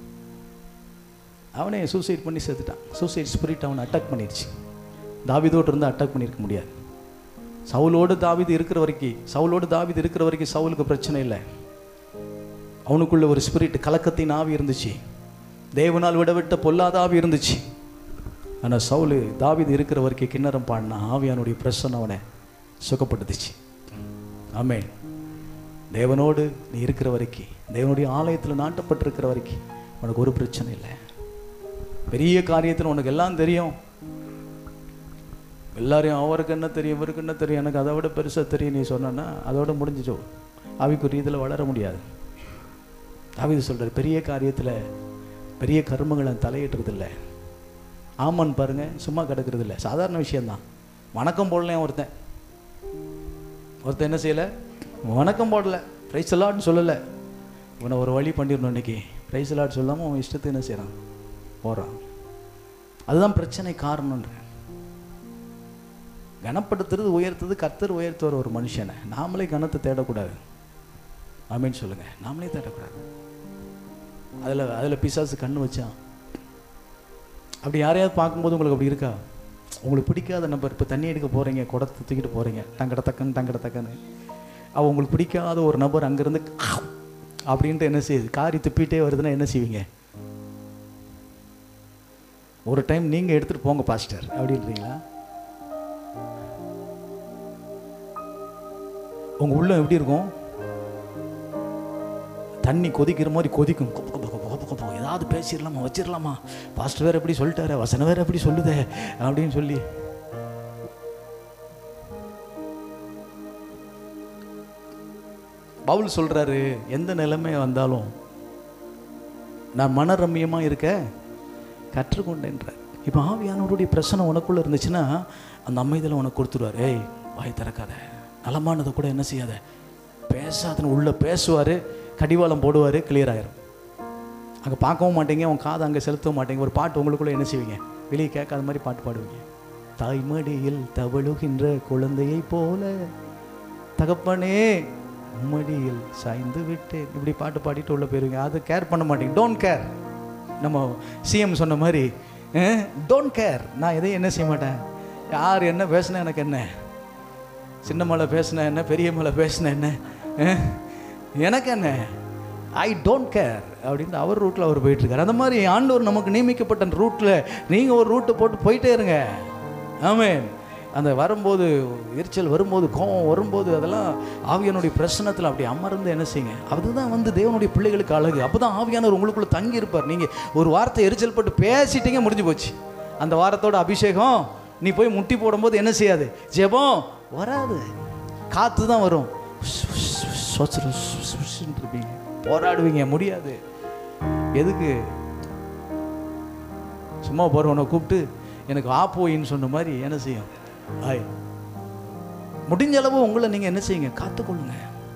அவனே சூசைட் பண்ணி செத்துட்டான் சூசைட் ஸ்பிரிட் அவனை அட்டாக் பண்ணிடுச்சு தாவிதோடு இருந்து அட்டாக் பண்ணியிருக்க முடியாது சவுலோடு தாவிது இருக்கிற வரைக்கும் சவுலோடு தாவிது இருக்கிற வரைக்கும் சவுலுக்கு பிரச்சனை இல்லை அவனுக்குள்ள ஒரு ஸ்பிரிட் கலக்கத்தின் ஆவி இருந்துச்சு தேவனால் விடவிட்ட பொல்லாத ஆவி இருந்துச்சு ஆனால் சவுலு தாவிது இருக்கிற வரைக்கும் கிண்ணறம் பாடினா ஆவியானுடைய பிரசன்னம் அவனை சுகப்படுத்துச்சு ஆமென் தேவனோடு நீ இருக்கிற வரைக்கும் தேவனுடைய ஆலயத்தில் நாட்டப்பட்டிருக்கிற வரைக்கும் உனக்கு ஒரு பிரச்சனை இல்லை பெரிய காரியத்தில் உனக்கு எல்லாம் தெரியும் எல்லாரையும் அவருக்கு என்ன தெரியும் இவருக்கு என்ன தெரியும் எனக்கு அதை விட பெருசாக தெரியும் நீ சொன்னா அதோட முடிஞ்சிச்சோ ஆவிக்குரிய இதில் வளர முடியாது தாவீது சொல்றாரு பெரிய காரியத்தில் பெரிய கர்மங்களை தலையிடுறதில்ல ஆமான்னு பாருங்க சும்மா கிடக்கிறது இல்லை சாதாரண விஷயம்தான் வணக்கம் போடலையும் ஒருத்தன் ஒருத்தன் என்ன செய்யலை வணக்கம் போடல பிரைஸ் எல்லாம் சொல்லலை இவனை ஒரு வழி பண்ணிடணும் இன்னைக்கு பிரைஸ் எல்லாம் சொல்லாமல் அவன் இஷ்டத்தை என்ன செய்கிறான் போகிறான் அதுதான் பிரச்சனை காரணம்ன்றேன் கனப்படுத்துறது உயர்த்துறது கர்த்தர் உயர்த்துவார் ஒரு மனுஷனை நாமளே கனத்தை தேடக்கூடாது ஆமீன் சொல்லுங்க நாமளே தேடக்கூடாது அதில் அதில் பிசாசு கண்ணு வச்சான் அப்படி யாரையாவது பார்க்கும்போது உங்களுக்கு அப்படி இருக்கா உங்களுக்கு பிடிக்காத நபர் இப்போ தண்ணி எடுக்க போகிறீங்க குடத்தை தூக்கிட்டு போகிறீங்க தங்கட தக்கன்னு தங்கட தக்கன்னு அவ உங்களுக்கு பிடிக்காத ஒரு நபர் அங்கேருந்து அப்படின்ட்டு என்ன செய்யுது காரி துப்பிட்டே வருதுன்னா என்ன செய்வீங்க ஒரு டைம் நீங்கள் எடுத்துகிட்டு போங்க பாஸ்டர் அப்படின்றீங்களா உங்கள் உள்ளம் எப்படி இருக்கும் தண்ணி கொதிக்கிற மாதிரி கொதிக்கும் கொப்ப கொப்ப கொப்ப கொப்ப கொப்ப. ஏதாவது பேசிடலாமா வச்சிடலாமா பாஸ்டர் வேற எப்படி சொல்லிட்டாரு வசனம் வேற எப்படி சொல்லுதே அப்படின்னு சொல்லி பவுல் சொல்றாரு எந்த நிலைமை வந்தாலும் நான் மனரம்யமாக இருக்க கற்றுக்கொண்டேன்றார் இப்போ ஆவியானவருடைய பிரச்சனை உனக்குள்ள இருந்துச்சுன்னா அந்த அமைதியில் உனக்கு கொடுத்துருவார் ஏய் வாய் திறக்காத நலமானதை கூட என்ன செய்யாத பேசாதுன்னு உள்ள பேசுவார் கடிவாளம் போடுவார் கிளியர் ஆயிரும் அங்கே பார்க்கவும் மாட்டீங்க உன் காதை அங்கே செலுத்தவும் மாட்டீங்க ஒரு பாட்டு உங்களுக்குள்ள என்ன செய்வீங்க வெளியே கேட்காத மாதிரி பாட்டு பாடுவீங்க தாய்மடியில் தவழுகின்ற குழந்தையைப் போல தகப்பனே மடியில் சாய்ந்து விட்டேன் இப்படி பாட்டு பாடிட்டு உள்ள போயிருவீங்க அது கேர் பண்ண மாட்டீங்க டோன்ட் கேர் நம்ம சிஎம் சொன்ன மாதிரி டோன்ட் கேர் நான் எதையும் என்ன செய்ய மாட்டேன் யார் என்ன பேசுனா எனக்கு என்ன சின்ன மலை பேசின என்ன பெரிய மலை பேசின என்ன அஹ், எனக்கு என்ன ஐ டோன்ட் கேர் அப்படின்னு அவர் ரூட்டில் அவர் போயிட்டுருக்காரு அந்த மாதிரி ஆண்டவர் நமக்கு நியமிக்கப்பட்ட ரூட்டில் நீங்கள் ஒரு ரூட்டை போட்டு போயிட்டே இருங்க ஆமென் அந்த வரும்போது எரிச்சல் வரும்போது கோபம் வரும்போது அதெல்லாம் ஆவியானுடைய பிரசனத்தில் அப்படி அமர்ந்து என்ன செய்யுங்க அதுதான் வந்து தேவனுடைய பிள்ளைகளுக்கு அழகு அப்போ தான் ஆவியானவர் உங்களுக்குள்ளே தங்கி இருப்பார் நீங்கள் ஒரு வார்த்தை எரிச்சல் பட்டு பேசிட்டீங்க முடிஞ்சு போச்சு அந்த வாரத்தோட அபிஷேகம் நீ போய் முட்டி போடும்போது என்ன செய்யாது ஜெபம் வராது காற்று தான் வரும் சொசரு சுசுன்னு இருப்பீங்க போராடுவீங்க முடியாது எதுக்கு சும்மா போகிறவனை கூப்பிட்டு எனக்கு ஆப்போயின்னு சொன்ன மாதிரி என்ன செய்யும் ஆய் முடிஞ்ச அளவு உங்களை நீங்கள் என்ன செய்யுங்க காத்துக்கொள்ளுங்க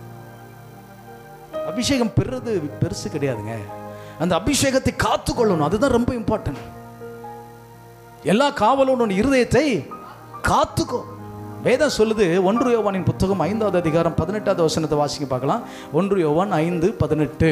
அபிஷேகம் பெறுறது பெருசு கிடையாதுங்க அந்த அபிஷேகத்தை காத்துக்கொள்ளணும் அதுதான் ரொம்ப இம்பார்ட்டன்ட் எல்லா காவலோட உன் இருதயத்தை காத்துக்கோ வேதம் சொல்லுது ஒன்று யோவானின் புத்தகம் ஐந்தாவது அதிகாரம் பதினெட்டாவது வசனத்தை வாசிக்க பார்க்கலாம் ஒன்று யோவான் ஐந்து பதினெட்டு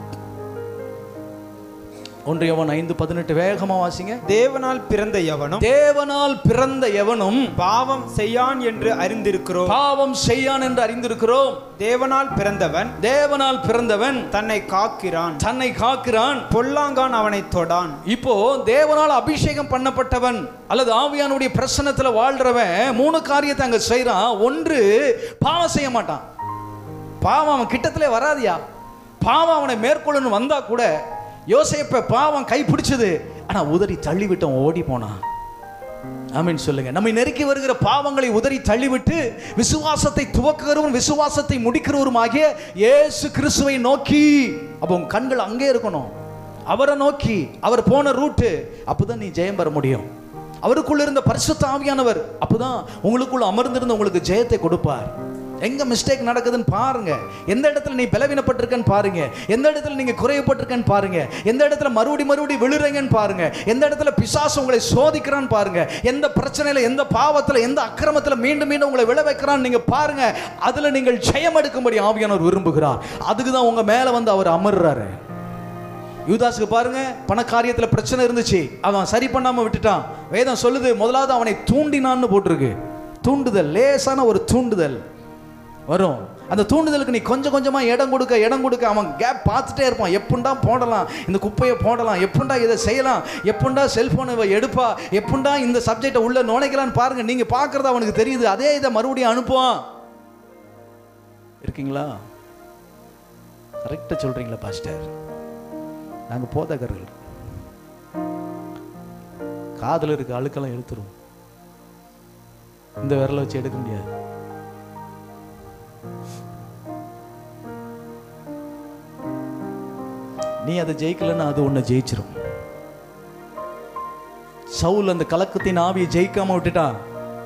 ஒன்று யோவான் ஐந்து பதினெட்டு வேகமா வாசிங்க தேவனால் பிறந்த எவனும் தேவனால் பிறந்த எவனும் பாவம் செய்யான் என்று அறிந்திருக்கிறோம் பாவம் செய்யான் என்று அறிந்திருக்கிறோம் தேவனால் பிறந்தவன் தேவனால் பிறந்தவன் தன்னை காக்கிறான் தன்னை காக்கிறான் பொல்லாங்கான் அவனை தொடான் இப்போ தேவனால் அபிஷேகம் பண்ணப்பட்டவன் அல்லது ஆவியானுடைய பிரசன்னத்துல வாழ்றவன் மூணு காரியத்தை அங்க செய்றான் ஒன்று பாவம் செய்ய மாட்டான் பாவம் அவன் கிட்டத்திலே வராதியா பாவம் அவனை மேற்கொள்ளணும் வந்தா கூட யோசேப்பை பாவம் கை பிடிச்சது ஆனா உதறி தள்ளி விட்டவன் ஓடி போனான் ஆமென் சொல்லுங்க நம்மை நெருக்கி வருகிற பாவங்களை உதறி தள்ளிவிட்டு விசுவாசத்தை துவக்குகிறவரும் விசுவாசத்தை முடிக்கிறவரும் ஆகிய இயேசு கிறிஸ்துவை நோக்கி அப்போ உங்க கண்கள் அங்கே இருக்கணும் அவரை நோக்கி அவர் போன ரூட்டு அப்பதான் நீ ஜெயம் பெற முடியும் அவருக்குள்ள இருந்த பரிசுத்த ஆவியானவர் அப்பதான் உங்களுக்குள்ள அமர்ந்திருந்த உங்களுக்கு ஜெயத்தை கொடுப்பார் எங்க மிஸ்டேக் நடக்குதுன்னு பாருங்க எந்த இடத்துல நீ பலவீனப்பட்டிருக்கன்னு பாருங்க எந்த இடத்துல நீங்க குறையப்பட்டிருக்கன்னு பாருங்க எந்த இடத்துல மறுபடி மறுபடி விழுறீங்கன்னு பாருங்க எந்த இடத்துல பிசாசு உங்களை சோதிக்கிறான்னு பாருங்க எந்த பிரச்சனையில எந்த பாவத்துல எந்த அக்கிரமத்துல மீண்டும் மீண்டும் உங்களை விழ வைக்கிறான்னு நீங்க பாருங்க அதுல நீங்கள் ஜெயம் எடுக்கும்படி ஆவியானவர் விரும்புகிறார் அதுக்கு தான் உங்க மேல வந்து அவர் அமர்றாரு யூதாஸுக்கு பாருங்க பண காரியத்துல பிரச்சனை இருந்துச்சு அவன் சரி பண்ணாம விட்டுட்டான் வேதம் சொல்லுது முதலாவது அவனை தூண்டினான்னு போட்டிருக்கு தூண்டுதல் லேசான ஒரு தூண்டுதல் வரும் அந்த தூண்டுதலுக்கு நீ கொஞ்சம் கொஞ்சமா இடம் கொடுக்க இடம் கொடுக்க அவன் கேப் பார்த்துட்டே இருப்பான் எப்புண்டா போடலாம் இந்த குப்பையை போடலாம் எப்புண்டா இதை செய்யலாம் எப்புண்டா செல்போனை இவ எடுப்பா எப்புண்டா இந்த சப்ஜெக்டை உள்ள நுழைக்கலான்னு பாருங்க நீங்க பார்க்கறது அவனுக்கு தெரியுது அதே இதை மறுபடியும் அனுப்புவான் இருக்கீங்களா கரெக்டாக சொல்றீங்களா பாஸ்டர் நாங்கள் போதகர்கள் காதில் இருக்க அழுக்கெல்லாம் எடுத்துரும் இந்த விரலை வச்சு எடுக்க முடியாது நீ அதை ஜெயிக்கலன்னா அது உன்னை ஜெயிச்சிரும் சவுல் அந்த கலக்கத்தின் ஆவியை ஜெயிக்காம விட்டுட்டான்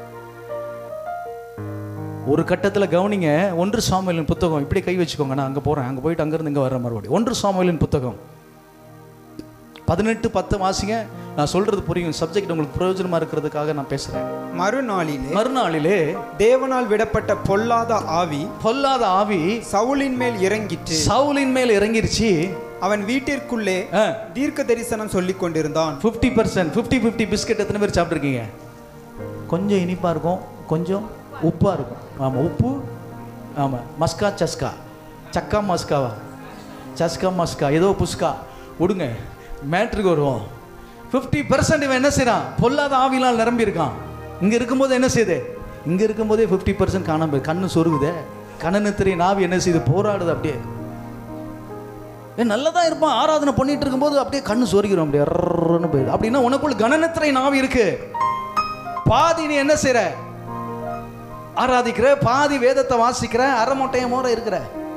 ஒரு கட்டத்துல கவனிங்க ஒன்று சாமுவேலின் புத்தகம் இப்படி கை வச்சுக்கோங்க நான் அங்க போறேன் அங்க போயிட்டு அங்கிருந்து இங்க வர்ற மறுபடியும் ஒன்று சாமுவேலின் புத்தகம் பதினெட்டு பத்து வாசிங்க நான் சொல்றது புரியும் சப்ஜெக்ட் உங்களுக்கு பிரயோஜனமா இருக்கிறதுக்காக நான் பேசுறேன் மறுநாளிலே மறுநாளிலே தேவனால் விடப்பட்ட பொல்லாத ஆவி பொல்லாத ஆவி சவுலின் மேல் இறங்கிற்று சவுலின் மேல் இறங்கிருச்சு அவன் வீட்டிற்குள்ளே தீர்க்க தரிசனம் சொல்லிக் கொண்டிருந்தான் fifty percent fifty fifty biscuit எத்தனை பேர் சாப்பிட்ருக்கீங்க கொஞ்சம் இனிப்பாக இருக்கும் கொஞ்சம் உப்பாக இருக்கும் ஆமாம் உப்பு ஆமாம் மஸ்கா சஸ்கா சக்கா மஸ்காவா சஸ்கா மஸ்கா ஏதோ புஸ்கா விடுங்க மேட்ருக்கு வருவோம் ஃபிஃப்டி பர்சன்ட் இவன் என்ன செய்றான் பொல்லாத ஆவினால் நிரம்பி இருக்கான் இங்கே இருக்கும்போது என்ன செய்யுது இங்கே இருக்கும்போதே ஃபிஃப்டி பர்சன்ட் காணாம போகுது. கண்ணு சொருகுதே கண்ணு தெரியும் நாவி என்ன செய்யுது போராடுது அப்படியே ஏன் நல்லதா இருப்பான் ஆராதனை பண்ணிட்டு இருக்கும்போது அப்படியே கண்ணு சொருகிறோம் அப்படியே அர்ன்னு போயிடுது அப்படின்னா உனக்குள்ள கணனத்திரை நாவி இருக்கு பாதி நீ என்ன செய்ற ஆராதிக்கிற பாதி வேதத்தை வாசிக்கிற அரை மொட்டைய மோர இருக்கிற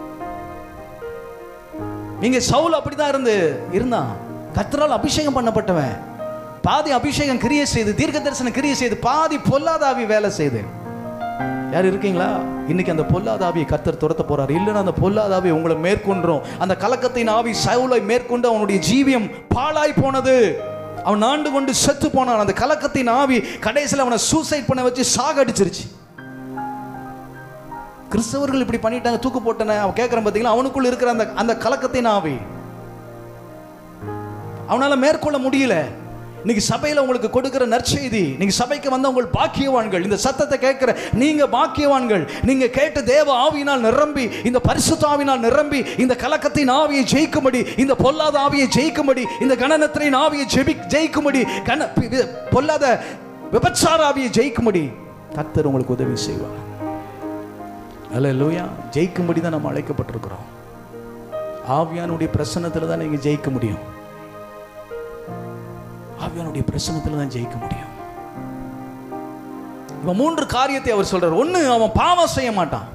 நீங்க சவுல் அப்படிதான் இருந்து இருந்தான் கர்த்தரால் அபிஷேகம் பண்ணப்பட்டவன் பாதி அபிஷேகம் கிரியை செய்து தீர்க்க தரிசனம் கிரியை செய்து பாதி பொல்லாதாவி வேலை செய்து யார் இருக்கீங்களா இன்னைக்கு அந்த பொல்லாத ஆவியை கர்த்தர் துரத்த போறாரு இல்லைன்னா அந்த பொல்லாத ஆவி உங்களை மேற்கொன்றோம் அந்த கலக்கத்தின் ஆவி சவுலை மேற்கொண்டு அவனுடைய ஜீவியம் பாழாய் போனது அவன் ஆண்டு கொண்டு செத்து போனான் அந்த கலக்கத்தின் ஆவி கடைசியில் அவனை சூசைட் பண்ண வச்சு சாகடிச்சிருச்சு கிறிஸ்தவர்கள் இப்படி பண்ணிட்டாங்க தூக்கு போட்டன அவன் கேட்கறான் பார்த்தீங்களா அவனுக்குள்ள இருக்கிற அந்த அந்த கலக்கத்தின் ஆவி அவனால மேற்கொள்ள முடியல இன்னைக்கு சபையில் உங்களுக்கு கொடுக்கிற நற்செய்தி நீங்க சபைக்கு வந்த உங்கள் பாக்கியவான்கள் இந்த சத்தத்தை கேட்கிற நீங்க பாக்கியவான்கள் நீங்க கேட்ட தேவ ஆவியினால் நிரம்பி இந்த பரிசுத்த ஆவியினால் நிரம்பி இந்த கலக்கத்தின் ஆவியை ஜெயிக்கும்படி இந்த பொல்லாத ஆவியை ஜெயிக்கும்படி இந்த கணனத்தின் ஆவியை ஜெபி ஜெயிக்கும்படி கண பி- வி- பொல்லாத விபச்சார ஆவியை ஜெயிக்கும்படி கர்த்தர் உங்களுக்கு உதவி செய்வார் அல்ல லூயா ஜெயிக்கும்படி தான் நம்ம அழைக்கப்பட்டிருக்கிறோம் ஆவியானுடைய பிரசன்னத்தில் தான் நீங்க ஜெயிக்க முடியும் ஆவியானுடைய பிரசன்னத்தில் தான் ஜெயிக்க முடியும் இவன் மூன்று காரியத்தை அவர் சொல்றார் ஒண்ணு அவன் பாவம் செய்ய மாட்டான்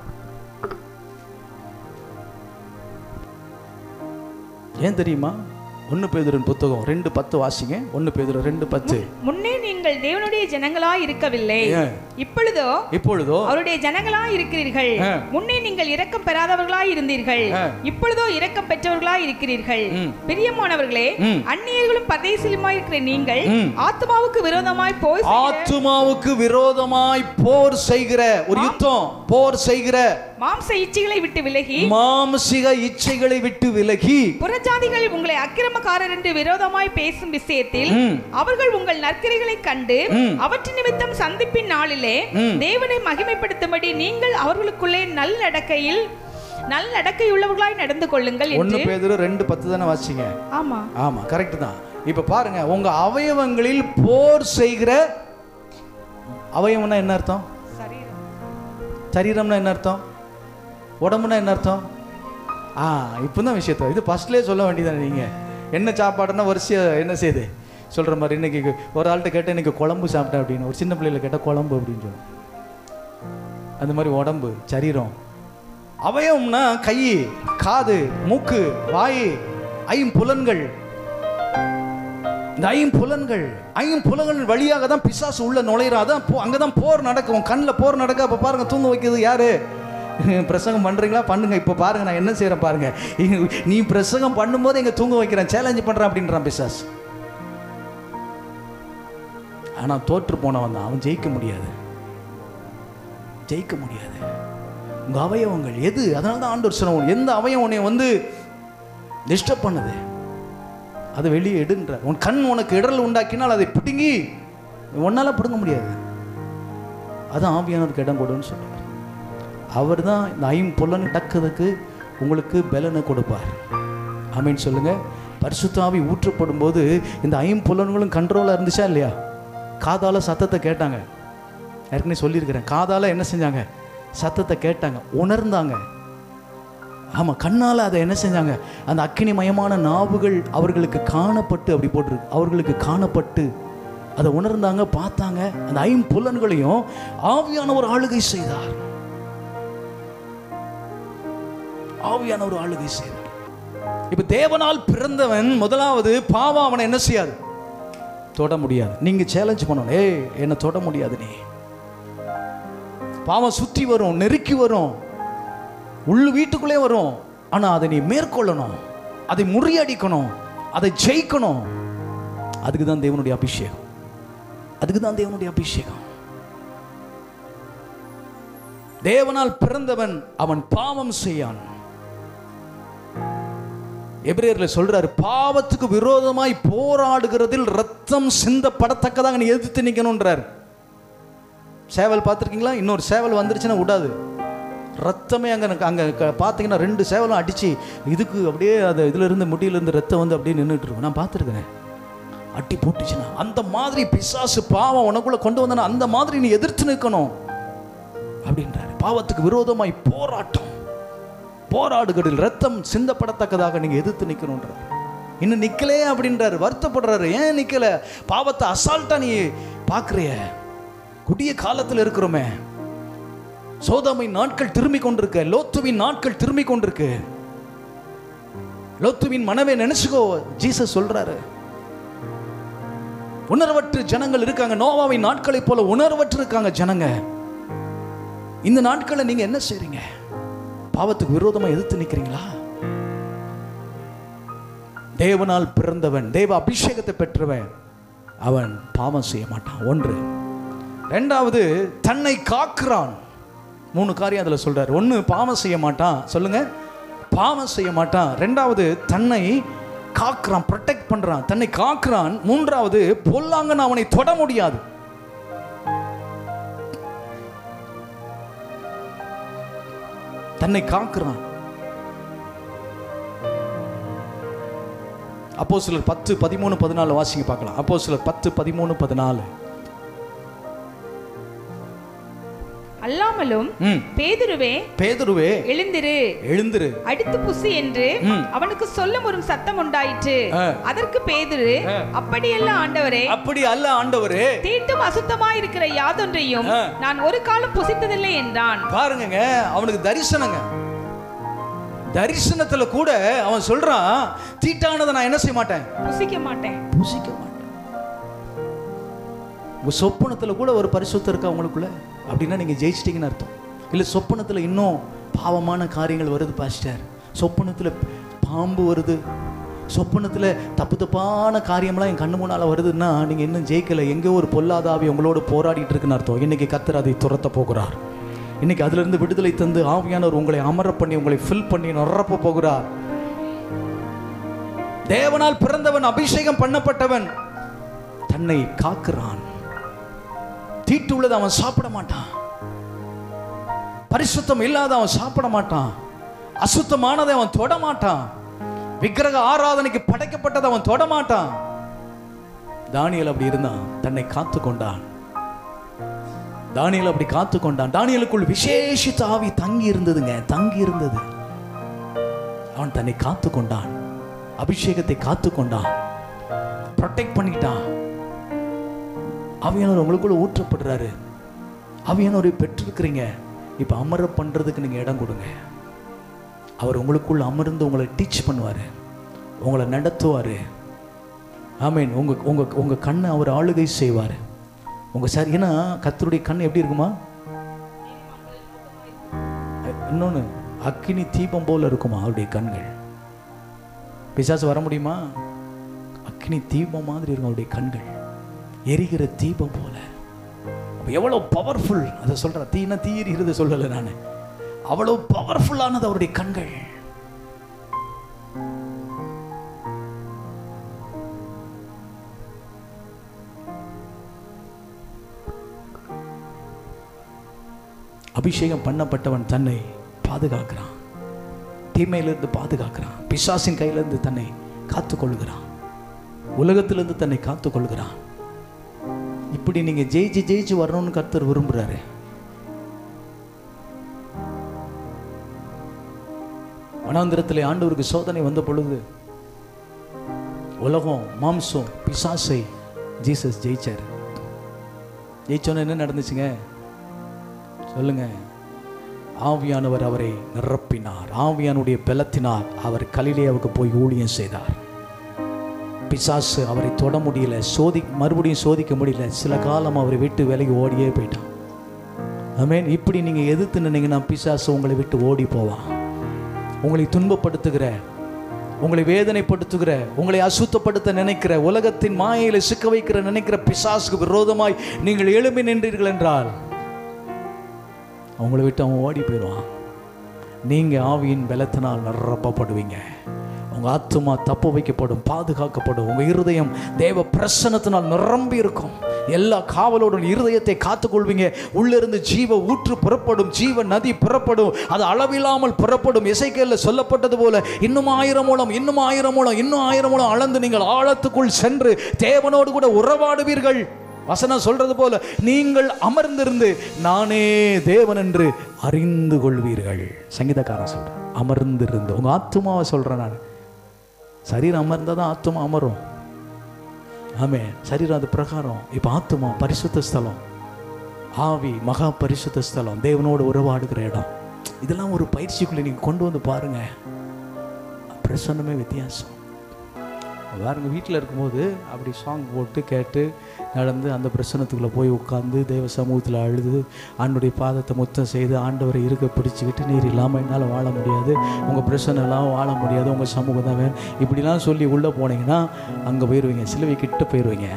ஏன் தெரியுமா ஒன்று பேதுரன் புத்தகம் ரெண்டு பத்து வாசிங்க ஒன்று பேதுரு ரெண்டு பத்து முன்னே நீங்கள் தேவனுடைய ஜனங்களாய் இருக்கவில்லை ஏன்? இப்பொழுதோ இப்பொழுதோ அவருடைய ஜனங்களாய் இருக்கிறீர்கள் ஆ. முன்னே நீங்கள் இரக்கம் பெறாதவர்களாய் இருந்தீர்கள் ஆ. இப்பொழுதோ இரக்கம் பெற்றவர்களாய் இருக்கிறீர்கள் ம். பிரியமானவர்களே ம். அந்நியர்களும் பரதேசிலுமாய் இருக்கிற நீங்கள் ம். ஆத்மாவுக்கு விரோதமாய் போய் செய்கிற ஆத்துமாவுக்கு விரோதமாய் போர் செய்கிற ஒரு யுத்தம் போர் செய்கிற மாம்ச இச்சைகளை விட்டு விலகி மாம்சிக இச்சைகளை விட்டு விலகி புறஜாதிகள் உங்களை அக்கிரமக்காரர் என்று விரோதமாய் பேசும் விஷயத்தில் ம். அவர்கள் உங்கள் நற்கிரைகளை கண்டு ம். அவற்றின் நிமித்தம் சந்திப்பின் நாளிலே ம். தேவனை மகிமைப்படுத்தும்படி நீங்கள் அவர்களுக்குள்ளே நல்லடக்கையில் நல்லடக்கையுள்ளவர்களாய் நடந்து கொள்ளுங்கள் ஒன்று என்று பேதுரு ரெண்டு பத்து தானே வாசிங்க ஆமா ஆமா கரெக்ட் தான் இப்ப பாருங்க உங்க அவயவங்களில் போர் செய்கிற அவயவம்னா என்ன அர்த்தம் சரி சரீரம்னா என்ன அர்த்தம் உடம்புனா என்ன அர்த்தம் ஆ இப்போ தான் விஷயத்த இது ஃபர்ஸ்ட்லேயே சொல்ல வேண்டியதானே நீங்கள் என்ன சாப்பாடுன்னா வரிசையாக என்ன செய்யுது சொல்கிற மாதிரி இன்னைக்கு ஒரு ஆள்கிட்ட கேட்டால் இன்னைக்கு குழம்பு சாப்பிட்டேன் அப்படின்னு ஒரு சின்ன பிள்ளையில கேட்டால் குழம்பு அப்படின்னு சொல்லும் அந்த மாதிரி உடம்பு சரீரம் அவயவம்னா கை காது மூக்கு வாய் ஐம்புலன்கள் இந்த ஐம்புலன்கள் ஐம்புலன்கள் வழியாக தான் பிசாசு உள்ள நுழையிறான் அதான் போ அங்கே தான் போர் நடக்கும் கண்ணில் போர் நடக்க அப்போ பாருங்க தூங்க வைக்கிறது யாரு பிரசங்கம் பண்ணுறீங்களா பண்ணுங்க இப்போ பாருங்க நான் என்ன செய்கிறேன் பாருங்க நீ பிரசங்கம் பண்ணும்போது எங்க தூங்க வைக்கிறேன் சேலஞ்சு பண்ணுறேன் அப்படின்றான் பிசாஸ் ஆனால் தோற்று போனவன் தான் அவன் ஜெயிக்க முடியாது ஜெயிக்க முடியாது உங்க அவயவங்கள் எது அதனால தான் ஆண்டவர் சொன்ன எந்த அவயவம் உன்னை வந்து டிஸ்டர்ப் பண்ணுது அதை வெளியே எடுன்ற உன் கண் உனக்கு இடரல் உண்டாக்கினால் அதை பிடுங்கி உன்னால பிடுங்க முடியாது அதான் ஆவியானவருக்கு இடம் கொடுன்னு சொல்றார் அவர் தான் இந்த ஐம்புலன் டக்குறதுக்கு உங்களுக்கு பலனை கொடுப்பார் ஆமீன் சொல்லுங்க பரிசுத்தாவி ஊற்றப்படும் போது இந்த ஐம்புலன்களும் கண்ட்ரோலாக இருந்துச்சா இல்லையா காதால சத்தத்தை கேட்டாங்க ஏற்கனவே சொல்லியிருக்கிறேன் காதால என்ன செஞ்சாங்க சத்தத்தை கேட்டாங்க உணர்ந்தாங்க ஆமாம் கண்ணால் அதை என்ன செஞ்சாங்க அந்த அக்கினிமயமான நாவுகள் அவர்களுக்கு காணப்பட்டு அப்படி போட்டிருக்கு அவர்களுக்கு காணப்பட்டு அதை உணர்ந்தாங்க பார்த்தாங்க அந்த ஐம்புலன்களையும் ஆவியானவர் ஆளுகை செய்தார் ஆவியானவர் ஆளுகை செய்தார் இப்ப தேவனால் பிறந்தவன் முதலாவது பாவம் அவனை என்ன செய்யாது தொட முடியாது நீங்க சேலஞ்ச் பண்ணணும் ஏய் என்னை தொட முடியாது நீ பாவம் சுற்றி வரும் நெருக்கி வரும் உள்ள வீட்டுக்குள்ளே வரும் ஆனா அதை நீ மேற்கொள்ளணும் அதை முறியடிக்கணும் அதை ஜெயிக்கணும் அதுக்கு தான் தேவனுடைய அபிஷேகம் அதுக்கு தான் தேவனுடைய அபிஷேகம் தேவனால் பிறந்தவன் அவன் பாவம் செய்யான் எபிரேயர்ல சொல்றாரு பாவத்துக்கு விரோதமாய் போராடுகிறதில் ரத்தம் சிந்தப்படத்தக்கதாக நீ எதிர்த்து நிக்கணும்ன்றார் சேவல் பார்த்துருக்கீங்களா இன்னொரு சேவல் வந்துருச்சுன்னா விடாது ரத்தமே அங்கே அங்கே பார்த்தீங்கன்னா ரெண்டு சேவலும் அடித்து இதுக்கு அப்படியே அது இதிலிருந்து முடியிலிருந்து ரத்தம் வந்து அப்படியே நின்றுட்டு இருக்கும் நான் பார்த்துருக்கேன் அட்டி போட்டுச்சுன்னா அந்த மாதிரி பிசாசு பாவம் உனக்குள்ள கொண்டு வந்தனா அந்த மாதிரி நீ எதிர்த்து நிற்கணும் அப்படின்றாரு பாவத்துக்கு விரோதமாய் போராட்டம் போராடுகளில் ரத்தம் சிந்தப்படத்தக்கதாக நீங்க எதிர்த்து நிற்கணுன்றார் இன்னும் நிக்கலே அப்படின்றாரு வருத்தப்படுறாரு ஏன் நிக்கல பாவத்தை அசால்ட்டா நீ பார்க்குறிய குடிய காலத்தில் இருக்கிறோமே சோதமை நாட்கள் திரும்பி கொண்டிருக்க லோத்துவின் நாட்கள் திரும்பி கொண்டிருக்கு லோத்துவின் மனவே நினைச்சுக்கோ ஜீசஸ் சொல்றாரு உணர்வற்று ஜனங்கள் இருக்காங்க நோவாவின் நாட்களைப் போல உணர்வற்று இருக்காங்க ஜனங்க இந்த நாட்களை நீங்க என்ன செய்றீங்க பாவத்துக்கு விரோதமா எதிர்த்து நிக்கிறீங்களா தேவனால் பிறந்தவன் தேவ அபிஷேகத்தை பெற்றவன் அவன் பாவம் செய்ய மாட்டான் ஒன்று ரெண்டாவது தன்னை காக்குறான் மூணு காரியம் அதில் சொல்றாரு ஒன்று பாவம் செய்ய மாட்டான் சொல்லுங்க பாவம் செய்ய மாட்டான் ரெண்டாவது தன்னை காக்குறான் ப்ரொடெக்ட் ப்ரொடெக்ட் பண்றான் தன்னை காக்குறான் மூன்றாவது பொல்லாங்கன் அவனை தொட முடியாது தன்னை காக்குறான் அப்போ சிலர் பத்து பதிமூணு பதினாலு வாசிங்க பார்க்கலாம் அப்போ சிலர் பத்து பதிமூணு பதினாலு அல்லாமலும் ம் பேதுருவே பேதுருவே எழுந்திரு எழுந்திரு அடித்து புசி என்று ம். அவனுக்கு சொல்லும் ஒரு சத்தம் உண்டாயிற்று ஆ. அதற்கு பேதுரு அப்படியல்ல ஆண்டவரே அப்படி அல்ல ஆண்டவரே தீட்டும் அசுத்தமா இருக்கிற யாதொன்றையும் ஆ. நான் ஒரு காலம் புசித்ததில்லை என்றான் பாருங்கங்க அவனுக்கு தரிசனங்க தரிசனத்துல கூட அவன் சொல்றான் தீட்டானதை நான் என்ன செய்ய மாட்டேன் புசிக்க மாட்டேன் பூசிக்க மாட்டேன் உங்க சொப்பனத்துல கூட ஒரு பரிசுத்தம் இருக்கா உங்களுக்குள்ள அப்படின்னா நீங்க ஜெயிச்சிட்டீங்கன்னு அர்த்தம் இல்ல சொப்பனத்துல இன்னும் பாவமான காரியங்கள் வருது பாஸ்டர் சொப்பனத்துல பாம்பு வருது சொப்பனத்துல தப்பு தப்பான காரியம்லாம் என் கண்ணு முன்னால வருதுன்னா நீங்க இன்னும் ஜெயிக்கல எங்கேயோ ஒரு பொல்லாதாவி உங்களோட போராடிட்டு இருக்குன்னு அர்த்தம் இன்னைக்கு கத்தர் அதை துரத்த போகிறார் இன்னைக்கு அதுல இருந்து விடுதலை தந்து ஆவியானவர் உங்களை அமர பண்ணி உங்களை ஃபில் பண்ணி நிரப்ப போகிறார் தேவனால் பிறந்தவன் அபிஷேகம் பண்ணப்பட்டவன் தன்னை காக்குறான் தீட்டு உள்ளதை அவன் சாப்பிட மாட்டான் பரிசுத்தம் இல்லாத அவன் சாப்பிட மாட்டான் அசுத்தமானதை அவன் தொட மாட்டான் விக்கிரக ஆராதனைக்கு படைக்கப்பட்டதை அவன் தொட மாட்டான் தானியல் அப்படி இருந்தான் தன்னை காத்து கொண்டான் தானியல் அப்படி காத்து கொண்டான் தானியலுக்குள் விசேஷித்த ஆவி தங்கி இருந்ததுங்க தங்கி இருந்தது அவன் தன்னை காத்து கொண்டான் அபிஷேகத்தை காத்து கொண்டான் ப்ரொடெக்ட் பண்ணிட்டான் அவையானவர் உங்களுக்குள்ள ஊற்றப்படுறாரு அவையானவரை பெற்றிருக்கிறீங்க இப்போ அமர பண்றதுக்கு நீங்க இடம் கொடுங்க அவர் உங்களுக்குள்ள அமர்ந்து உங்களை டீச் பண்ணுவாரு உங்களை நடத்துவாரு ஆமீன் உங்க உங்க உங்க கண்ணை அவர் ஆளுகை செய்வார் உங்க சார் ஏன்னா கத்தருடைய கண் எப்படி இருக்குமா இன்னொன்று அக்கினி தீபம் போல இருக்குமா அவருடைய கண்கள் பிசாசு வர முடியுமா அக்கினி தீபம் மாதிரி இருக்கும் அவருடைய கண்கள் எரிகிற தீபம் போல அப்ப எவ்வளவு பவர்ஃபுல் அதை சொல்றேன் தீனா தீ எரிகிறது சொல்லலை நான் அவ்வளவு பவர்ஃபுல்லானது அவருடைய கண்கள் அபிஷேகம் பண்ணப்பட்டவன் தன்னை பாதுகாக்கிறான் தீமையிலிருந்து பாதுகாக்கிறான் பிசாசின் கையிலிருந்து தன்னை காத்துக்கொள்கிறான் உலகத்திலிருந்து தன்னை காத்துக்கொள்கிறான் இப்படி நீங்க ஜெயிச்சு ஜெயிச்சு வரணும்னு கர்த்தர் விரும்புறாரு வனாந்திரத்திலே ஆண்டவருக்கு சோதனை வந்த பொழுது உலகம் மாம்சம் பிசாசை ஜீசஸ் ஜெயிச்சார் ஜெயிச்சோன்னு என்ன நடந்துச்சுங்க சொல்லுங்க ஆவியானவர் அவரை நிரப்பினார் ஆவியானுடைய பலத்தினால் அவர் கலிலேயாவுக்கு போய் ஊழியம் செய்தார் பிசாசு அவரை தொட முடியல சோதி மறுபடியும் சோதிக்க முடியல சில காலம் அவரை விட்டு விலகி ஓடியே போயிட்டான் ஆமென் இப்படி நீங்க எதிர்த்து நின்னீங்கன்னா பிசாசு உங்களை விட்டு ஓடி போவான் உங்களை துன்பப்படுத்துகிற உங்களை வேதனைப்படுத்துகிற உங்களை அசுத்தப்படுத்த நினைக்கிற உலகத்தின் மாயையில சிக்க வைக்கிற நினைக்கிற பிசாசுக்கு விரோதமாய் நீங்கள் எழும்பி நின்றீர்கள் என்றால் அவங்கள விட்டு அவன் ஓடி போயிடுவான் நீங்க ஆவியின் பலத்தினால் நிரப்பப்படுவீங்க உங்க ஆத்துமா தப்பு வைக்கப்படும் பாதுகாக்கப்படும் உங்க இருதயம் தேவ பிரசனத்தினால் நிரம்பி இருக்கும் எல்லா காவலோடும் இருதயத்தை காத்துக்கொள்வீங்க உள்ளிருந்து ஜீவ ஊற்று புறப்படும் ஜீவ நதி புறப்படும் அது அளவில்லாமல் புறப்படும் இசைக்கையில் சொல்லப்பட்டது போல இன்னும் ஆயிரம் மூலம் இன்னும் ஆயிரம் மூலம் இன்னும் ஆயிரம் மூலம் அளந்து நீங்கள் ஆழத்துக்குள் சென்று தேவனோடு கூட உறவாடுவீர்கள் வசனம் சொல்றது போல நீங்கள் அமர்ந்திருந்து நானே தேவன் என்று அறிந்து கொள்வீர்கள் சங்கீதக்காரன் சொல்றேன் அமர்ந்திருந்து உங்க ஆத்துமாவை சொல்றேன் நான் சரீரம் அமர்ந்தால் தான் ஆத்துமா அமரும் ஆமே சரீரம் அது பிரகாரம் இப்போ ஆத்துமா பரிசுத்த ஸ்தலம் ஆவி மகா பரிசுத்த ஸ்தலம் தேவனோடு உறவாடுகிற இடம் இதெல்லாம் ஒரு பயிற்சிக்குள்ளே நீங்கள் கொண்டு வந்து பாருங்க பிரசன்னமே வித்தியாசம் பாருங்க வீட்டில் இருக்கும்போது அப்படி சாங் போட்டு கேட்டு நடந்து அந்த பிரசனத்துக்குள்ளே போய் உட்காந்து தேவ சமூகத்தில் அழுது ஆண்டுடைய பாதத்தை முத்தம் செய்து ஆண்டவரை இருக்க பிடிச்சிக்கிட்டு நீர் இல்லாமல் என்னால் வாழ முடியாது உங்கள் பிரச்சனை எல்லாம் வாழ முடியாது உங்கள் சமூகம் தான் வேணும் இப்படிலாம் சொல்லி உள்ளே போனீங்கன்னா அங்கே போயிடுவீங்க சிலுவை கிட்ட போயிடுவீங்க